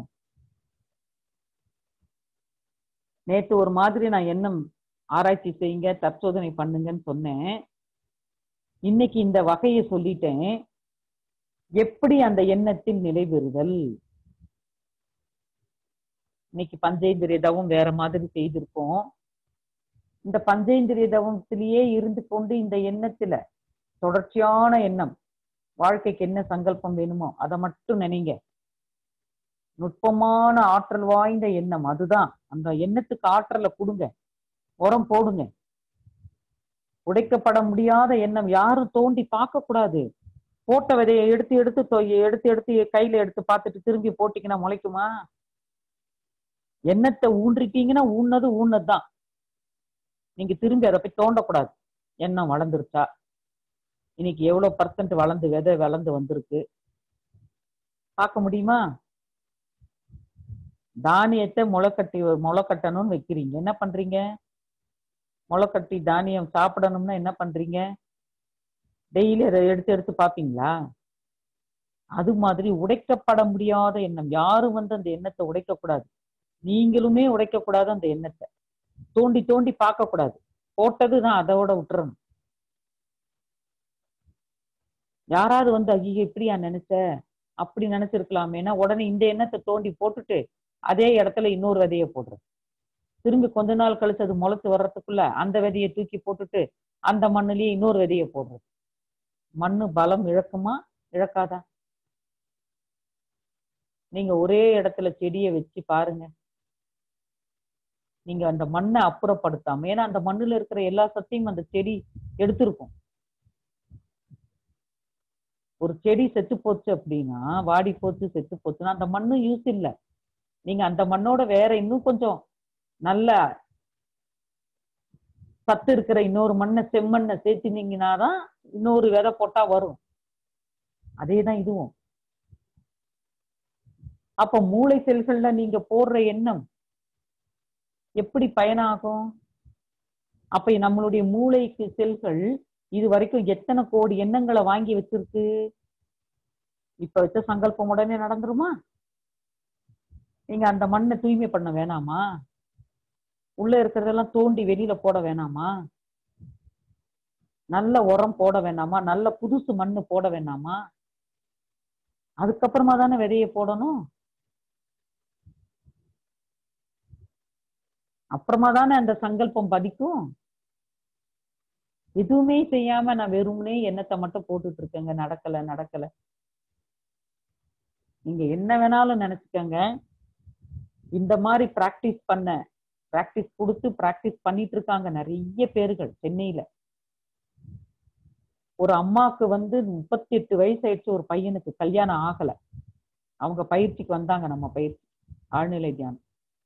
நேத்து ஒரு மாதிரி நான் எண்ணம் ஆராய்ச்சி செய்யுங்க தற்சோதனை பண்ணுங்கன்னு சொன்னேன் இன்னைக்கு இந்த வகையை சொல்லிட்டேன் எப்படி அந்த எண்ணத்தில் நிலை பெறுதல் இன்னைக்கு பஞ்சேந்திரிய தவம் வேற மாதிரி செய்திருக்கோம் இந்த பஞ்சேந்திரிய தவத்திலேயே இருந்து கொண்டு இந்த எண்ணத்துல தொடர்ச்சியான எண்ணம் வாழ்க்கைக்கு என்ன சங்கல்பம் வேணுமோ அதை மட்டும் நினைங்க நுட்பமான ஆற்றல் வாய்ந்த எண்ணம் அதுதான் அந்த எண்ணத்துக்கு ஆற்றலை கொடுங்க உரம் போடுங்க உடைக்கப்பட முடியாத எண்ணம் யாரும் தோண்டி பார்க்க கூடாது போட்ட விதையை எடுத்து எடுத்து தொ- எடுத்து எடுத்து கையில எடுத்து பார்த்துட்டு திரும்பி போட்டீங்கன்னா முளைக்குமா எண்ணத்தை ஊன்றிட்டீங்கன்னா ஊன்னது ஊன்னதுதான் நீங்க திரும்பி அதை போய் தோண்டக்கூடாது எண்ணம் வளர்ந்துருச்சா இன்னைக்கு எவ்வளவு பர்சன்ட் வளர்ந்து விதை வளர்ந்து வந்திருக்கு பார்க்க முடியுமா தானியத்தை முளைக்கட்டி முளைக்கட்டணும்னு வைக்கிறீங்க என்ன பண்றீங்க முளைக்கட்டி தானியம் சாப்பிடணும்னா என்ன பண்றீங்க டெய்லி அதை எடுத்து எடுத்து பார்ப்பீங்களா அது மாதிரி உடைக்கப்பட முடியாத எண்ணம் யாரும் வந்து அந்த எண்ணத்தை உடைக்க கூடாது நீங்களுமே உடைக்க கூடாது அந்த எண்ணத்தை தோண்டி தோண்டி பார்க்க கூடாது போட்டது தான் அதோட விட்டுறணும் யாராவது வந்து ஐயோ இப்படியா நினைச்ச அப்படி நினைச்சிருக்கலாமேனா உடனே இந்த எண்ணத்தை தோண்டி போட்டுட்டு அதே இடத்துல இன்னொரு விதையை போடுறது திரும்பி கொஞ்ச நாள் கழிச்சு அது முளைச்சு வர்றதுக்குள்ள அந்த விதையை தூக்கி போட்டுட்டு அந்த மண்ணுலயே இன்னொரு விதையை போடுறது மண்ணு பலம் இழக்குமா இழக்காதா நீங்க ஒரே இடத்துல செடியை வச்சு பாருங்க நீங்க அந்த மண்ணை அப்புறப்படுத்தாம ஏன்னா அந்த மண்ணுல இருக்கிற எல்லா சத்தையும் அந்த செடி எடுத்திருக்கும் ஒரு செடி செத்து போச்சு அப்படின்னா வாடி போச்சு செத்து போச்சுன்னா அந்த மண்ணு யூஸ் இல்ல நீங்க அந்த மண்ணோட வேற இன்னும் கொஞ்சம் நல்ல சத்து இருக்கிற இன்னொரு மண்ணை செம்மண்ணை சேர்த்தினீங்கன்னா தான் இன்னொரு விதை போட்டா வரும் அதேதான் இதுவும் அப்ப மூளை செல்கள்ல நீங்க போடுற எண்ணம் எப்படி பயனாகும் அப்ப நம்மளுடைய மூளைக்கு செல்கள் இது வரைக்கும் எத்தனை கோடி எண்ணங்களை வாங்கி வச்சிருக்கு இப்ப வச்ச சங்கல்பம் உடனே நடந்துருமா நீங்க அந்த மண்ணை தூய்மை பண்ண வேணாமா உள்ள இருக்கிறதெல்லாம் தோண்டி வெளியில போட வேணாமா நல்ல உரம் போட வேணாமா நல்ல புதுசு மண்ணு போட வேணாமா அதுக்கப்புறமா தானே விதைய போடணும் அப்புறமா தானே அந்த சங்கல்பம் பதிக்கும் எதுவுமே செய்யாம நான் வெறுமனே எண்ணத்தை மட்டும் போட்டுட்டு இருக்கேங்க நடக்கல நடக்கல நீங்க என்ன வேணாலும் நினைச்சுக்கங்க இந்த மாதிரி பிராக்டிஸ் பண்ண பிராக்டிஸ் கொடுத்து பிராக்டிஸ் பண்ணிட்டு இருக்காங்க நிறைய பேர்கள் சென்னையில ஒரு அம்மாக்கு வந்து முப்பத்தி எட்டு வயசு ஆயிடுச்சு ஒரு பையனுக்கு கல்யாணம் ஆகல அவங்க பயிற்சிக்கு வந்தாங்க நம்ம பயிற்சி ஆழ்நிலை தியானம்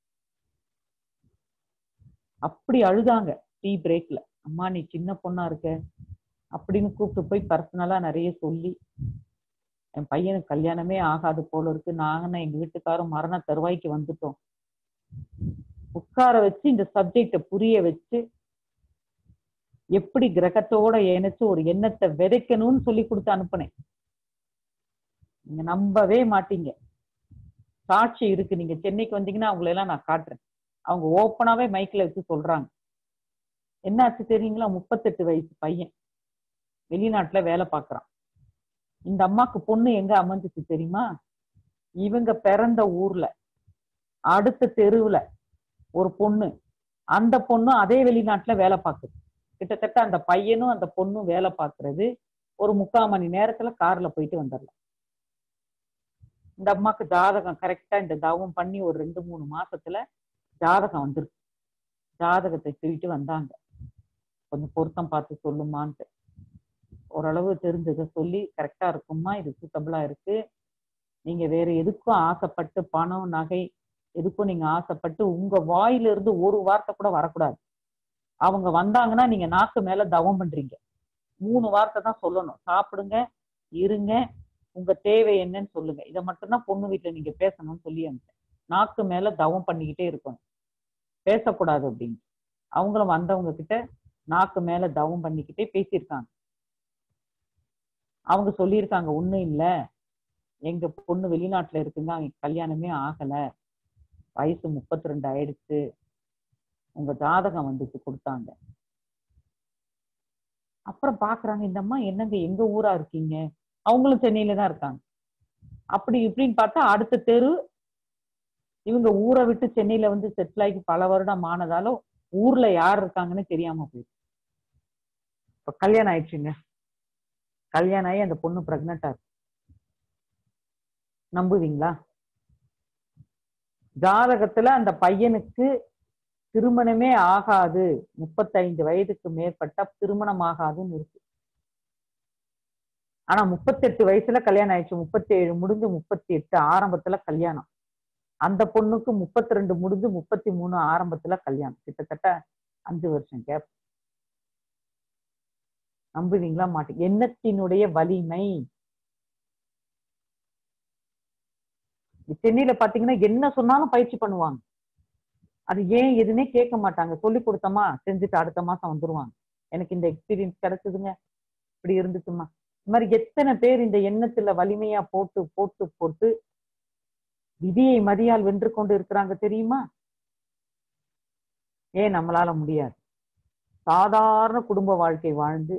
அப்படி அழுதாங்க டீ பிரேக்ல அம்மா நீ சின்ன பொண்ணா இருக்க அப்படின்னு கூப்பிட்டு போய் பர்சனலா நிறைய சொல்லி என் பையனுக்கு கல்யாணமே ஆகாது போல இருக்கு நாங்க எங்க வீட்டுக்காரும் மரண தருவாய்க்கு வந்துட்டோம் உட்கார வச்சு இந்த சப்ஜெக்ட புரிய வச்சு எப்படி கிரகத்தோட இணைச்சு ஒரு எண்ணத்தை விதைக்கணும்னு சொல்லி கொடுத்து அனுப்புனேன் நீங்க நம்பவே மாட்டீங்க சாட்சி இருக்கு நீங்க சென்னைக்கு வந்தீங்கன்னா அவங்களை எல்லாம் நான் காட்டுறேன் அவங்க ஓப்பனாவே மைக்ல வச்சு சொல்றாங்க என்னாச்சு தெரியுங்களா முப்பத்தெட்டு வயசு பையன் வெளிநாட்டுல வேலை பார்க்கறான் இந்த அம்மாக்கு பொண்ணு எங்க அமைஞ்சிச்சு தெரியுமா இவங்க பிறந்த ஊர்ல அடுத்த தெருவுல ஒரு பொண்ணு அந்த பொண்ணும் அதே வெளிநாட்டுல வேலை பார்க்குது கிட்டத்தட்ட அந்த பையனும் அந்த பொண்ணும் வேலை பார்க்கறது ஒரு முக்கால் மணி நேரத்துல கார்ல போயிட்டு வந்துடலாம் இந்த அம்மாக்கு ஜாதகம் கரெக்டா இந்த தவம் பண்ணி ஒரு ரெண்டு மூணு மாசத்துல ஜாதகம் வந்துருக்கு ஜாதகத்தை தூக்கிட்டு வந்தாங்க கொஞ்சம் பொருத்தம் பார்த்து சொல்லுமான்ட்டு ஓரளவு தெரிஞ்சதை சொல்லி கரெக்டா இருக்குமா இது சூட்டபிளா இருக்கு நீங்க வேற எதுக்கும் ஆசைப்பட்டு பணம் நகை எதுக்கும் நீங்க ஆசைப்பட்டு உங்க வாயில இருந்து ஒரு வார்த்தை கூட வரக்கூடாது அவங்க வந்தாங்கன்னா நீங்க நாக்கு மேல தவம் பண்றீங்க மூணு வார்த்தை தான் சொல்லணும் சாப்பிடுங்க இருங்க உங்க தேவை என்னன்னு சொல்லுங்க இதை மட்டும்தான் பொண்ணு வீட்டுல நீங்க பேசணும்னு சொல்லி அனுப்பிச்சேன் நாக்கு மேல தவம் பண்ணிக்கிட்டே இருக்கணும் பேசக்கூடாது அப்படின்னு அவங்களும் வந்தவங்க கிட்ட நாக்கு மேல தவம் பண்ணிக்கிட்டே பேசியிருக்காங்க அவங்க சொல்லியிருக்காங்க ஒண்ணும் இல்ல எங்க பொண்ணு வெளிநாட்டுல இருக்குங்க அவங்க கல்யாணமே ஆகல வயசு முப்பத்தி ரெண்டு ஆயிடுச்சு உங்க ஜாதகம் வந்துச்சு கொடுத்தாங்க அப்புறம் பாக்குறாங்க இந்த அம்மா என்னங்க எங்க ஊரா இருக்கீங்க அவங்களும் சென்னையில தான் இருக்காங்க அப்படி இப்படின்னு பார்த்தா அடுத்த தெரு இவங்க ஊரை விட்டு சென்னையில வந்து செட்டில் ஆகி பல வருடம் ஆனதாலும் ஊர்ல யார் இருக்காங்கன்னு தெரியாம போயிடுச்சு இப்ப கல்யாணம் ஆயிடுச்சுங்க கல்யாணம் ஆகி அந்த பொண்ணு பிரெக்னண்டா இருக்கு நம்புவீங்களா ஜாதகத்துல அந்த பையனுக்கு திருமணமே ஆகாது முப்பத்தைந்து வயதுக்கு மேற்பட்ட திருமணம் ஆகாதுன்னு இருக்கு ஆனா முப்பத்தெட்டு வயசுல கல்யாணம் ஆயிடுச்சு முப்பத்தி ஏழு முடிஞ்சு முப்பத்தி எட்டு ஆரம்பத்துல கல்யாணம் அந்த பொண்ணுக்கு முப்பத்தி ரெண்டு முடிஞ்சு முப்பத்தி மூணு ஆரம்பத்துல கல்யாணம் கிட்டத்தட்ட அஞ்சு வருஷம் கேப் நம்புவீங்களா மாட்டீங்க எண்ணத்தினுடைய வலிமை சென்னையில பாத்தீங்கன்னா என்ன சொன்னாலும் பயிற்சி பண்ணுவாங்க அது ஏன் எதுவுமே கேட்க மாட்டாங்க சொல்லி கொடுத்தோமா செஞ்சுட்டு அடுத்த மாசம் வந்துருவாங்க எனக்கு இந்த எக்ஸ்பீரியன்ஸ் கிடைச்சதுங்க இப்படி இருந்துச்சுமா இந்த மாதிரி எத்தனை பேர் இந்த எண்ணத்துல வலிமையா போட்டு போட்டு போட்டு விதியை மதியால் வென்று கொண்டு இருக்கிறாங்க தெரியுமா ஏன் நம்மளால முடியாது சாதாரண குடும்ப வாழ்க்கை வாழ்ந்து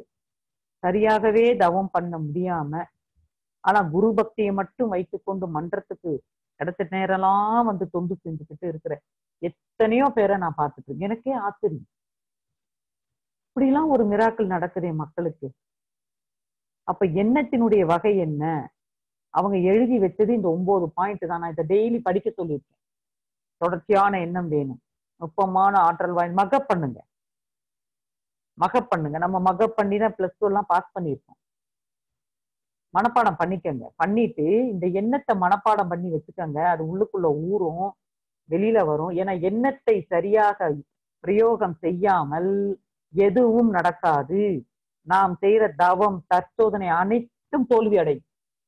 சரியாகவே தவம் பண்ண முடியாம ஆனா குரு பக்தியை மட்டும் வைத்துக்கொண்டு மன்றத்துக்கு கிடைச்ச நேரம்லாம் வந்து தொண்டு செஞ்சுக்கிட்டு இருக்கிற எத்தனையோ பேரை நான் பார்த்துட்டு இருக்கேன் எனக்கே ஆச்சரியம் இப்படிலாம் ஒரு மிராக்கள் நடக்குதே மக்களுக்கு அப்ப எண்ணத்தினுடைய வகை என்ன அவங்க எழுதி வச்சது இந்த ஒன்பது பாயிண்ட் தான் நான் இதை டெய்லி படிக்க சொல்லியிருக்கேன் தொடர்ச்சியான எண்ணம் வேணும் நுட்பமான ஆற்றல் வாய் மகப் பண்ணுங்க மகப் பண்ணுங்க நம்ம மகப் பண்ணி தான் பிளஸ் டூ எல்லாம் பாஸ் பண்ணியிருக்கோம் மனப்பாடம் பண்ணிக்கங்க பண்ணிட்டு இந்த எண்ணத்தை மனப்பாடம் பண்ணி வச்சுக்கோங்க அது உள்ளுக்குள்ள ஊறும் வெளியில வரும் ஏன்னா எண்ணத்தை சரியாக பிரயோகம் செய்யாமல் எதுவும் நடக்காது நாம் செய்யற தவம் தற்சோதனை அனைத்தும் தோல்வி அடையும்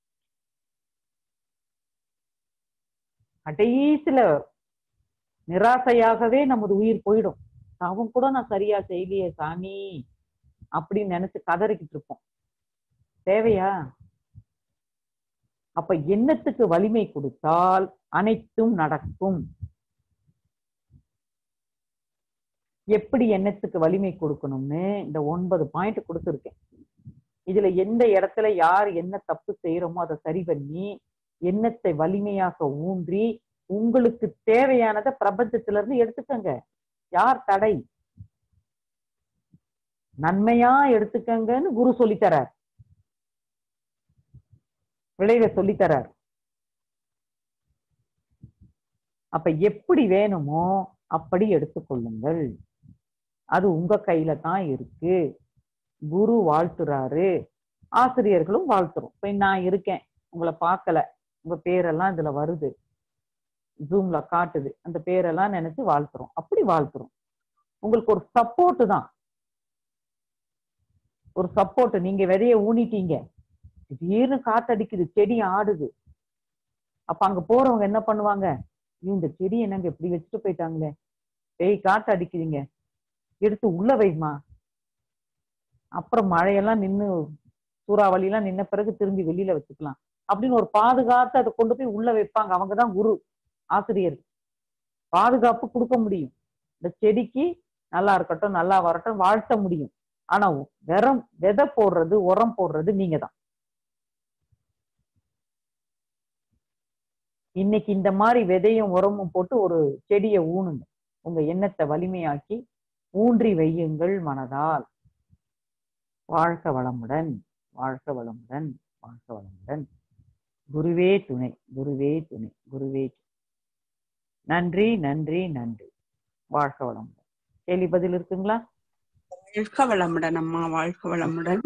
கடைசியில நிராசையாகவே நமது உயிர் போயிடும் தவம் கூட நான் சரியா செய்யலையே சாமி அப்படின்னு நினைச்சு கதறிக்கிட்டு இருப்போம் தேவையா அப்ப எண்ணத்துக்கு வலிமை கொடுத்தால் அனைத்தும் நடக்கும் எப்படி எண்ணத்துக்கு வலிமை கொடுக்கணும்னு இந்த ஒன்பது பாயிண்ட் கொடுத்துருக்கேன் இதுல எந்த இடத்துல யார் என்ன தப்பு செய்யறோமோ அதை சரி பண்ணி எண்ணத்தை வலிமையாக ஊன்றி உங்களுக்கு தேவையானதை பிரபஞ்சத்துல இருந்து எடுத்துக்கங்க யார் தடை நன்மையா எடுத்துக்கங்கன்னு குரு சொல்லித்தரார் விளைவை சொல்லித்தரார் அப்ப எப்படி வேணுமோ அப்படி எடுத்துக்கொள்ளுங்கள் அது உங்க கையில தான் இருக்கு குரு வாழ்த்துறாரு ஆசிரியர்களும் வாழ்த்துறோம் இப்ப நான் இருக்கேன் உங்களை பார்க்கல உங்க பேரெல்லாம் இதுல வருது ஜூம்ல காட்டுது அந்த பேரெல்லாம் நினைச்சு வாழ்த்துறோம் அப்படி வாழ்த்துறோம் உங்களுக்கு ஒரு சப்போர்ட் தான் ஒரு சப்போர்ட் நீங்க விதைய ஊனிட்டீங்க திடீர்னு காத்தடிக்குது செடி ஆடுது அப்ப அங்க போறவங்க என்ன பண்ணுவாங்க "ஐயோ, இந்த செடி என்னங்க இப்படி வச்சுட்டு போயிட்டாங்களே பேய் காத்து அடிக்குதுங்க எடுத்து உள்ள வைமா அப்புறம் மழையெல்லாம் நின்னு சூறாவளி எல்லாம் நின்ன பிறகு திரும்பி வெளியில வச்சுக்கலாம் அப்படின்னு ஒரு பாதுகாத்து அதை கொண்டு போய் உள்ள வைப்பாங்க அவங்கதான் குரு ஆசிரியர் பாதுகாப்பு கொடுக்க முடியும் இந்த செடிக்கு நல்லா இருக்கட்டும் நல்லா வரட்டும் வாழ்த்த முடியும் ஆனா வெறம் விதை போடுறது உரம் போடுறது நீங்க தான் இன்னைக்கு இந்த மாதிரி விதையும் உரமும் போட்டு ஒரு செடியை ஊனுங்க உங்க எண்ணத்தை வலிமையாக்கி ஊன்றி வையுங்கள் மனதால் வாழ்க வளமுடன் வாழ்க வளமுடன் வாழ்க வளமுடன் குருவே துணை குருவே துணை குருவே துணை. நன்றி நன்றி நன்றி வாழ்க வளமுடன் கேள்வி பதில் இருக்குங்களா வாழ்க வளமுடன் அம்மா வாழ்க வளமுடன்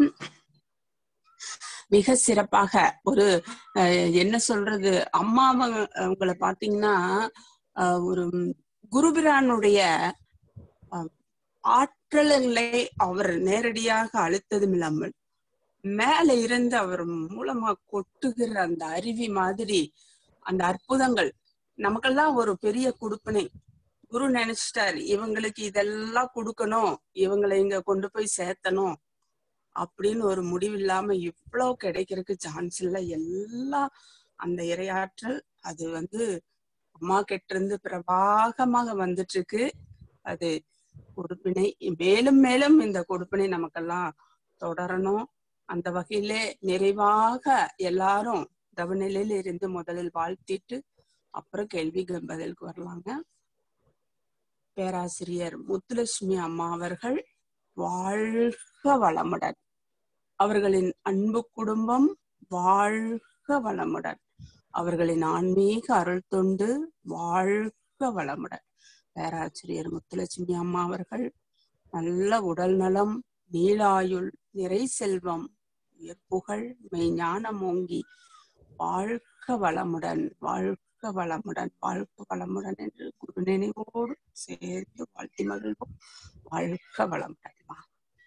மிக சிறப்பாக ஒரு அஹ், என்ன சொல்றது அம்மா அவங்க அவங்கள பாத்தீங்கன்னா அஹ், ஒரு குருபிரானுடைய அஹ், ஆற்றல்களை அவர் நேரடியாக அழுத்ததும் இல்லாமல் மேல இருந்து அவர் மூலமா கொட்டுகிற அந்த அருவி மாதிரி அந்த அற்புதங்கள் நமக்கெல்லாம் ஒரு பெரிய கொடுப்பனை குரு நினைச்சிட்டாரு இவங்களுக்கு இதெல்லாம் கொடுக்கணும் இவங்களை இங்க கொண்டு போய் சேர்த்தணும் அப்படின்னு ஒரு முடிவில்லாம இவ்வளவு கிடைக்கிறதுக்கு சான்ஸ் இல்ல எல்லாம் அந்த இரையாற்றல் அது வந்து அம்மா கிட்ட இருந்து பிரபாகமாக வந்துட்டு இருக்கு அது கொடுப்பினை மேலும் மேலும் இந்த கொடுப்பினை நமக்கெல்லாம் தொடரணும் அந்த வகையிலே நிறைவாக எல்லாரும் தவநிலையில இருந்து முதலில் வாழ்த்திட்டு அப்புறம் கேள்வி பதிலுக்கு வரலாங்க பேராசிரியர் முத்துலட்சுமி அம்மா அவர்கள் வாழ்க வளமுடன் அவர்களின் அன்பு குடும்பம் வாழ்க வளமுடன் அவர்களின் ஆன்மீக அருள் தொண்டு வாழ்க வளமுடன் பேராசிரியர் முத்துலட்சுமி அம்மா அவர்கள் நல்ல உடல் நலம் நீளாயுள் நிறை செல்வம் உயர்ப்புகழ் மெய்ஞானம் ஓங்கி வாழ்க வளமுடன் வாழ்க வளமுடன் வாழ்க வளமுடன் என்று குரு நினைவோடு சேர்ந்து வாழ்த்தி மகிழ்வோம் வாழ்க வளமுடன்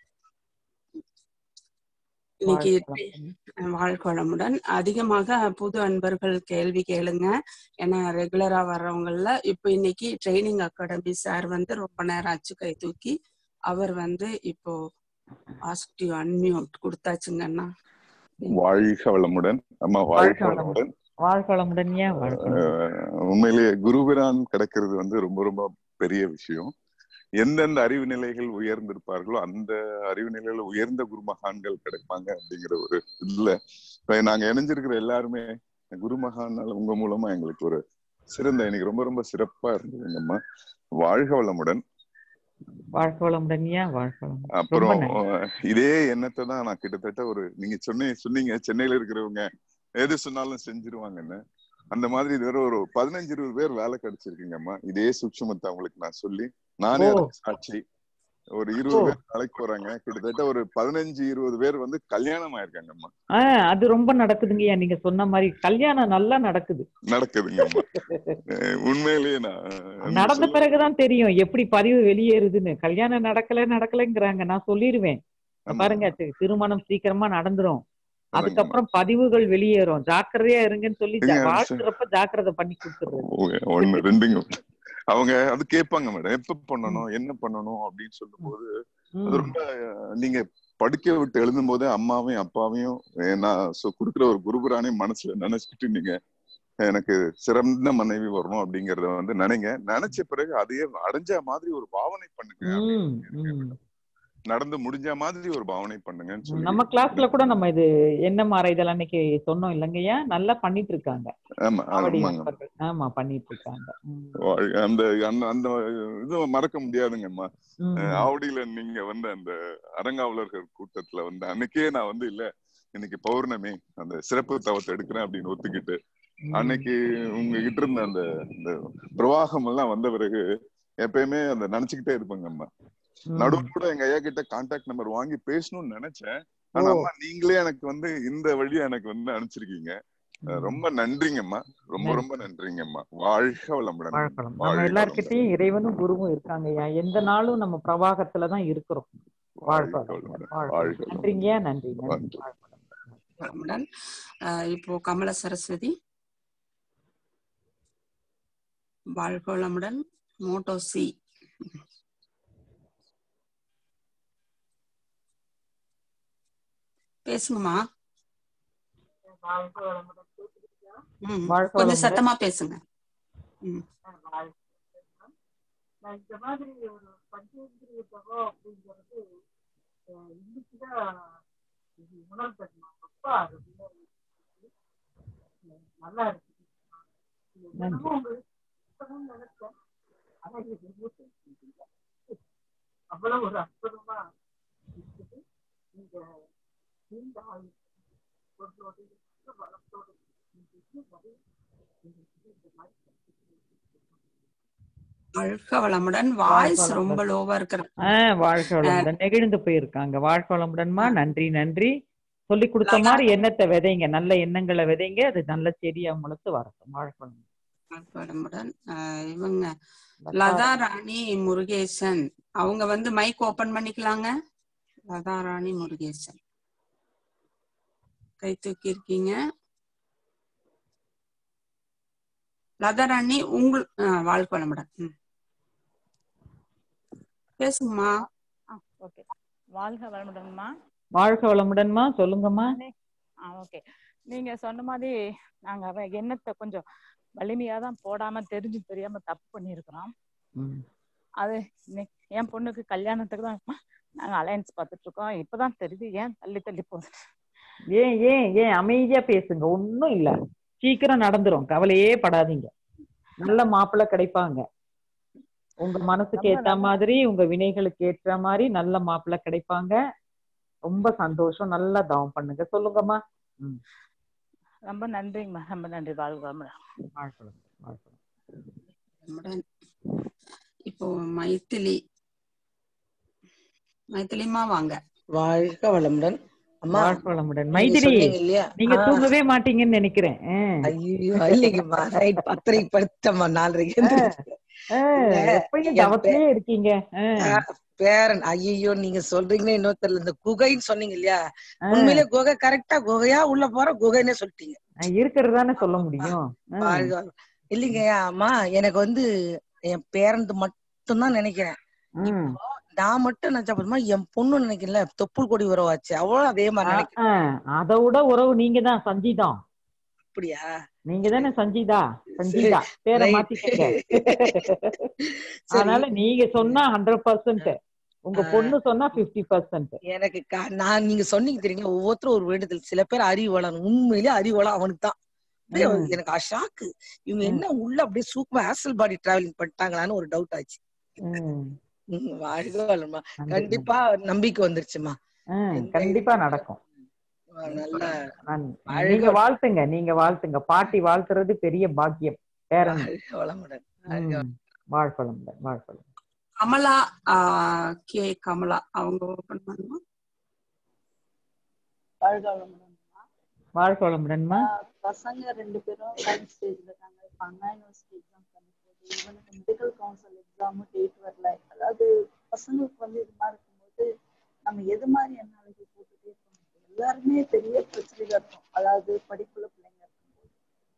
இன்னைக்கு வாழ்க வளமுடன். வாழ்க வளமுடன் அதிகமாக புது அன்பர்கள் கேள்வி கேளுங்க ஏன்னா ரெகுலரா வர்றவங்கல்ல இப்ப இன்னைக்கு ட்ரைனிங் அகாடமி சார் வந்து ரொம்ப நேரம் ஆச்சு கை தூக்கி அவர் வந்து இப்போ ஆஸ்க் யூ அன்மியூட் கொடுத்தாச்சுங்கன்னா வாழ்க வளமுடன் அம்மா வாழ்க வாழ்க வளமுடன். வளமுடன் வாழ்க வளமுடன் ஏன் வாழ்க வளமுடன். அஹ் உண்மையிலேயே குருபிரான் கிடைக்கிறது வந்து ரொம்ப ரொம்ப பெரிய விஷயம் எந்தெந்த அறிவு நிலைகள் உயர்ந்திருப்பார்களோ அந்த அறிவு நிலையில உயர்ந்த குரு மகான்கள் கிடைப்பாங்க அப்படிங்கிற ஒரு இதுல இப்ப நாங்க இணைஞ்சிருக்கிற எல்லாருமே குருமகானால உங்க மூலமா எங்களுக்கு ஒரு சிறந்த எனக்கு ரொம்ப ரொம்ப சிறப்பா இருந்ததுங்கம்மா வாழ்க வளமுடன் வாழ்க வளமுடன்யா வாழ்க வளமுடன் அப்புறம் ரொம்ப நன்றி. இதே எண்ணத்தை தான் நான் கிட்டத்தட்ட ஒரு நீங்க சொன்னீங்க சொன்னீங்க சென்னையில இருக்கிறவங்க எது சொன்னாலும் செஞ்சிருவாங்கன்னு அந்த மாதிரி இது வரை ஒரு பதினஞ்சு இருபது பேர் வேலை கிடைச்சிருக்குங்கம்மா இதே சூட்சுமத்தை அவங்களுக்கு நான் சொல்லி நானே ஓ. அதுக்கு சாட்சி ஒரு இருபது ஓ. பேர் வேலைக்கு போறாங்க கிட்டத்தட்ட ஒரு பதினஞ்சு இருபது பேர் வந்து கல்யாணம் ஆயிருக்காங்கம்மா ஆஹ் அது ரொம்ப நடக்குதுங்கய்யா நீங்க சொன்ன மாதிரி கல்யாணம் நல்லா நடக்குது நடக்குதுங்கம்மா அஹ் உண்மையிலேயே நான் என்ன நடந்த சொல்ல- பிறகுதான் தெரியும் எப்படி பதிவு வெளியேறுதுன்னு கல்யாணம் நடக்கல நடக்கலைங்கிறாங்க நான் சொல்லிருவேன் ஆமா. பாருங்க தி- திருமணம் சீக்கிரமா நடந்துரும் அதாங்கம்மா. அதுக்கப்புறம் பதிவுகள் வெளியேறும் ஜாக்கிரதையா இருங்கன்னு சொல்லி ஜா- ஏங்க, வாழ்த்துறப்ப ஜாக்கிரதை பண்ணி கொடுத்துருது ஓ- ஒண்ணு ரெண்டுங்க அவங்க அது கேட்பாங்க மேடம் எப்ப பண்ணணும் என்ன பண்ணணும் அப்படின்னு சொல்லும் போது அது ரொம்ப அஹ், நீங்க படிக்க விட்டு எழுதும் போதே அம்மாவையும் அப்பாவையும் அஹ், நான் சொ- கொடுக்குற ஒரு குருகுரானே மனசுல நினைச்சிட்டு நீங்க எனக்கு சிறந்த மனைவி வரணும் அப்படிங்கறத வந்து நினைங்க நினைச்ச பிறகு அதையே அடைஞ்ச மாதிரி ஒரு பாவனை பண்ணுங்க ம், ம். நடந்து முடிஞ்ச மாதிரி ஒரு பாவனை பண்ணுங்கன்னு சொல்லி நம்ம கிளாஸ்ல கூட நம்ம இது என்ன மாறைதல் அன்னைக்கு சொன்னோம் இல்லைங்கய்யா நல்லா பண்ணிட்டு இருக்காங்க ஆமா ஆவடி ஆமாங்க நண்பர்கள். ஆமா பண்ணிட்டு இருக்காங்க ம். வாழ்- அந்த அந்த அந்த இது மறக்க முடியாதுங்கம்மா ம். அஹ் ஆவடியில நீங்க வந்து அந்த அரங்காவலர்கள் கூட்டத்துல வந்து அன்னைக்கே நான் வந்து இல்ல இன்னைக்கு பௌர்ணமி அந்த சிறப்பு தவத்தை எடுக்கிறேன் அப்படின்னு ஒத்துக்கிட்டு ம். அன்னைக்கு உங்ககிட்ட இருந்த அந்த இந்த பிரவாகம் எல்லாம் வந்த பிறகு எப்பயுமே அந்த நினைச்சுக்கிட்டே இருப்பேங்கம்மா ம். நடுவு கூட எங்க ஐயா கிட்ட கான்டாக்ட் நம்பர் வாங்கி பேசணும்னு நினைச்சேன் ஆனா ஓ. அம்மா நீங்களே எனக்கு வந்து இந்த வழியா எனக்கு வந்து அனுப்பிச்சிருக்கீங்க அஹ் ம். ரொம்ப நன்றிங்கம்மா ரொம்ப நன்றி. ரொம்ப நன்றிங்கம்மா வாழ்க வளமுடன் வழக்கம் வாழ்க நம்ம எல்லார்கிட்டயும் இறைவனும் குருவும் இருக்காங்கய்யா எந்த நாளும் நம்ம பிரவாகத்துல தான் இருக்கிறோம் வாழ்க வாழ்க வளமுடன். வளமுடன் வாழ்க வாழ்க வளமுடன். வளமுடன் நன்றிங்கய்யா நன்றி நன்றி நன்றி. வாழ்க வளமுடன். வளமுடன் ஆஹ் இப்போ கமல சரஸ்வதி வாழ்க வளமுடன் மோட்டோ சி பேசுங்கம்மா ம், வாழ்க கொஞ்சம் வளமுடன். சத்தமா பேசுங்க ம் நான் இந்த மாதிரி ஒரு பஞ்சேந்திரிய தவம் அப்படிங்கிறது அஹ், இன்னைக்குதான் இது உணர்ந்தேன் நான். ரொம்ப அருமையா இருக்கு. அஹ், நல்லா இருக்கு இது என்னமோ உங்களுக்கு சுத்தம்னு நினைச்சேன் ஆனா இது remote இல்ல. அவ்வளவு ஒரு அற்புதமா இருக்குது நீங்க நீண்ட ஆயுள் பொருளோடு வளத்தோடு நீங்க இன்னும் நிறைய நீங்க இந்த மாதிரி வாழ்க வளமுடன் வாய்ஸ் வளமுடன். ரொம்ப லோவா இருக்கிற ஆஹ் வாழ்க வளமுடன் நெகிழ்ந்து போயிருக்காங்க வாழ்க வளமுடன்மா நன்றி நன்றி சொல்லி கொடுத்த நல்லா மாதிரி எண்ணத்தை விதைங்க நல்ல எண்ணங்களை விதைங்க அது நல்ல செடியா முளைத்து வரட்டும் வாழ்க வளமுடன் வாழ்க வளமுடன் ஆஹ் இவங்க லதா ராணி முருகேசன் அவங்க வந்து மைக் ஓபன் பண்ணிக்கலாங்க லதா ராணி முருகேசன் கை தூக்கி இருக்கீங்க லதா ராணி உங்கள் ஆஹ் வாழ்க வளமுடன் ம். பேசுங்கம்மா ஓகே வாழ்க வளமுடன்மா வாழ்க வளமுடன்மா சொல்லுங்கம்மா ஆ ஓகே நீங்க சொன்ன மாதிரி நாங்க அவ எண்ணத்தை கொஞ்சம் வலிமையா தான் போடாம தெரிஞ்சு தெரியாம தப்பு பண்ணியிருக்கிறோம் ம். அது இன்னைக்கு என் பொண்ணுக்கு கல்யாணத்துக்கு தான் நாங்க அலையன்ஸ் பார்த்துட்டு இருக்கோம் இப்பதான் தெரியுது ஏன் தள்ளி தள்ளி போகுது ஏன் ஏன் ஏன் அமைதியா பேசுங்க ஒண்ணும் இல்ல சீக்கிரம் நடந்துரும் கவலையே படாதீங்க நல்ல மாப்பிள்ளை கிடைப்பாங்க உங்க மனசுக்கு ரொம்ப ஏத்த நல்லா- மாதிரி உங்க வினைகளுக்கு ஏற்ற மாதிரி நல்ல மாப்பிள்ளை கிடைப்பாங்க ரொம்ப சந்தோஷம் நல்லா தவம் பண்ணுங்க சொல்லுங்கம்மா ரொம்ப நன்றிங்கம்மா ரொம்ப நன்றி வாழ்க வளமுடன் வாழ்க வளமுடன், வாழ்க வளமுடன். வளமுடன் இப்போ மைத்திலி மைத்திலிமா வாங்க வாழ்க வளமுடன் அம்மா வாழ்க வளமுடன் நீங்க மைதிலி சொன்னீங்க இல்லையா நீங்க ஆ, தூங்கவே மாட்டீங்கன்னு நினைக்கிறேன் ஆ. ஐயோ இல்லைங்கம்மா நைட் பத்தரைக்கு படுத்தம்மா நாலரைக்கு எந்திரிச்சு. ஆ, இல்ல, எப்பயும் என் தவத்திலே இருக்கீங்க ஆ, ஆ, பேரன் ஐயோ நீங்க சொல்றீங்களே இன்னொரு தெரியல இந்த குகைன்னு சொன்னீங்க இல்லையா ஆ. உண்மையிலே குகை கரெக்டா குகையா உள்ள போற குகைன்னே சொல்லிட்டீங்க இருக்கிறது தானே சொல்ல முடியும் ஆ. வாழ்க வளம். இல்லைங்க அம்மா எனக்கு வந்து என் பேரன் மட்டும்தான் நினைக்கிறேன் ம். நான் மட்டும் நினைச்சா போதுமா என் பொண்ணு நினைக்கல தொப்புள் கொடி உறவாச்சு அவ்வளவு அதே மாதிரி நினைக்கிறேன் ஆ, அதை விட உறவு நீங்க தான் சஞ்சிதா அப்படியா நீங்க தானே சஞ்சிதா சஞ்சிதா பேரை Right. மாத்திக்கங்க சரி. அதனால நீங்க சொன்னா ஹண்ட்ரட் பர்சன்ட் உங்க ஆ. பொண்ணு சொன்னா பிப்டி பர்சன்ட் எனக்கு கா- நான் நீங்க சொன்னீங்க தெரியுங்களா ஒவ்வொருத்தரும் ஒரு வேண்டுதல் சில பேர் அறிவு வளரும் உண்மையிலேயே அறிவு வளம் அவனுக்கு தான் அப்படியே ம். எனக்கு ஷாக்கு இவங்க ம். என்ன உள்ள அப்படியே சூப்பர் ஆசல் பாடி டிராவலிங் பண்ணிட்டாங்களான்னு ஒரு டவுட் ஆச்சு ம். ம், வாழ்க வளமா நன்றி, கண்டிப்பா நம்பிக்கை வந்துருச்சுமா ம், எந்த கண்டிப்பா இது- நடக்கும் நல்ல நான் வாழ்க நீங்க வாழ்த்துங்க நீங்க வாழ்த்துங்க பாட்டி வாழ்த்துறது பெரிய பாக்கியம் பேரன் வாழ்க வளமுடன் வாழ்க ம். வாழ்வளமுடன் வாழ்வளம் கமலா ஆஹ் கே கமலா அவங்க ஓபன் பண்ணுமா வாழ்க வளமுடன் வாழ்வளமுடன்மா ஆஹ் பசங்க ரெண்டு பேரும் சயின்ஸ் ஸ்டேஜ்ல இருக்காங்க இப்போ அண்ணா யூனிவர்சிட்டி எக்ஸாம் பண்ணிட்டு இவனுக்கு மெடிக்கல் கவுன்சில் எக்ஸாமும் டேட் வரல அதாவது பசங்களுக்கு வந்து இது மாதிரி இருக்கும்போது நம்ம எது மாதிரி அனாலஜி போட்டுட்டே இருக்கோம் எல்லாருமே பெரிய பிரச்சனையில இருக்கும் அதாவது படிப்புல பிள்ளைங்க இருக்கும்போது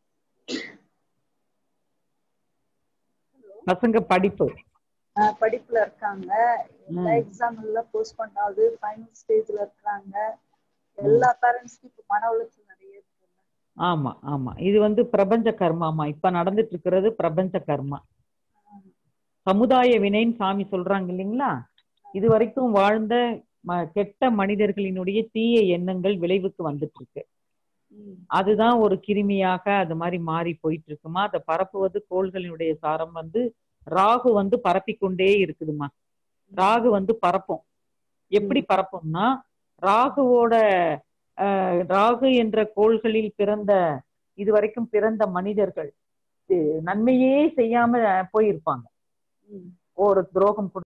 பசங்க படிப்பு ஆஹ் படிப்புல இருக்காங்க எல்லா ம். எக்ஸாம் எல்லாம் போஸ்ட்போன் ஆகுது ஃபைனல் ஸ்டேஜ்ல இருக்காங்க எல்லா பேரண்ட்ஸ்க்கும் இப்போ மன உளைச்சல் நிறைய இருக்கு ஆமா ஆமா இது வந்து பிரபஞ்ச கர்மாமா இப்ப நடந்துட்டு இருக்கிறது பிரபஞ்ச கர்மா சமுதாய வினைன்னு சாமி சொல்றாங்க இல்லைங்களா இது வரைக்கும் வாழ்ந்த ம- கெட்ட மனிதர்களினுடைய தீய எண்ணங்கள் விளைவுக்கு வந்துட்டு இருக்கு ம். அதுதான் ஒரு கிருமியாக அது மாதிரி மாறி போயிட்டு இருக்குமா அதை பரப்புவது கோள்களினுடைய சாரம் வந்து ராகு வந்து பரப்பிக்கொண்டே இருக்குதுமா ராகு வந்து பரப்பும் எப்படி பரப்பும்னா ராகுவோட அஹ், ராகு என்ற கோள்களில் பிறந்த இதுவரைக்கும் பிறந்த மனிதர்கள் இது நன்மையே செய்யாம போயிருப்பாங்க ம். ஒரு துரோகம்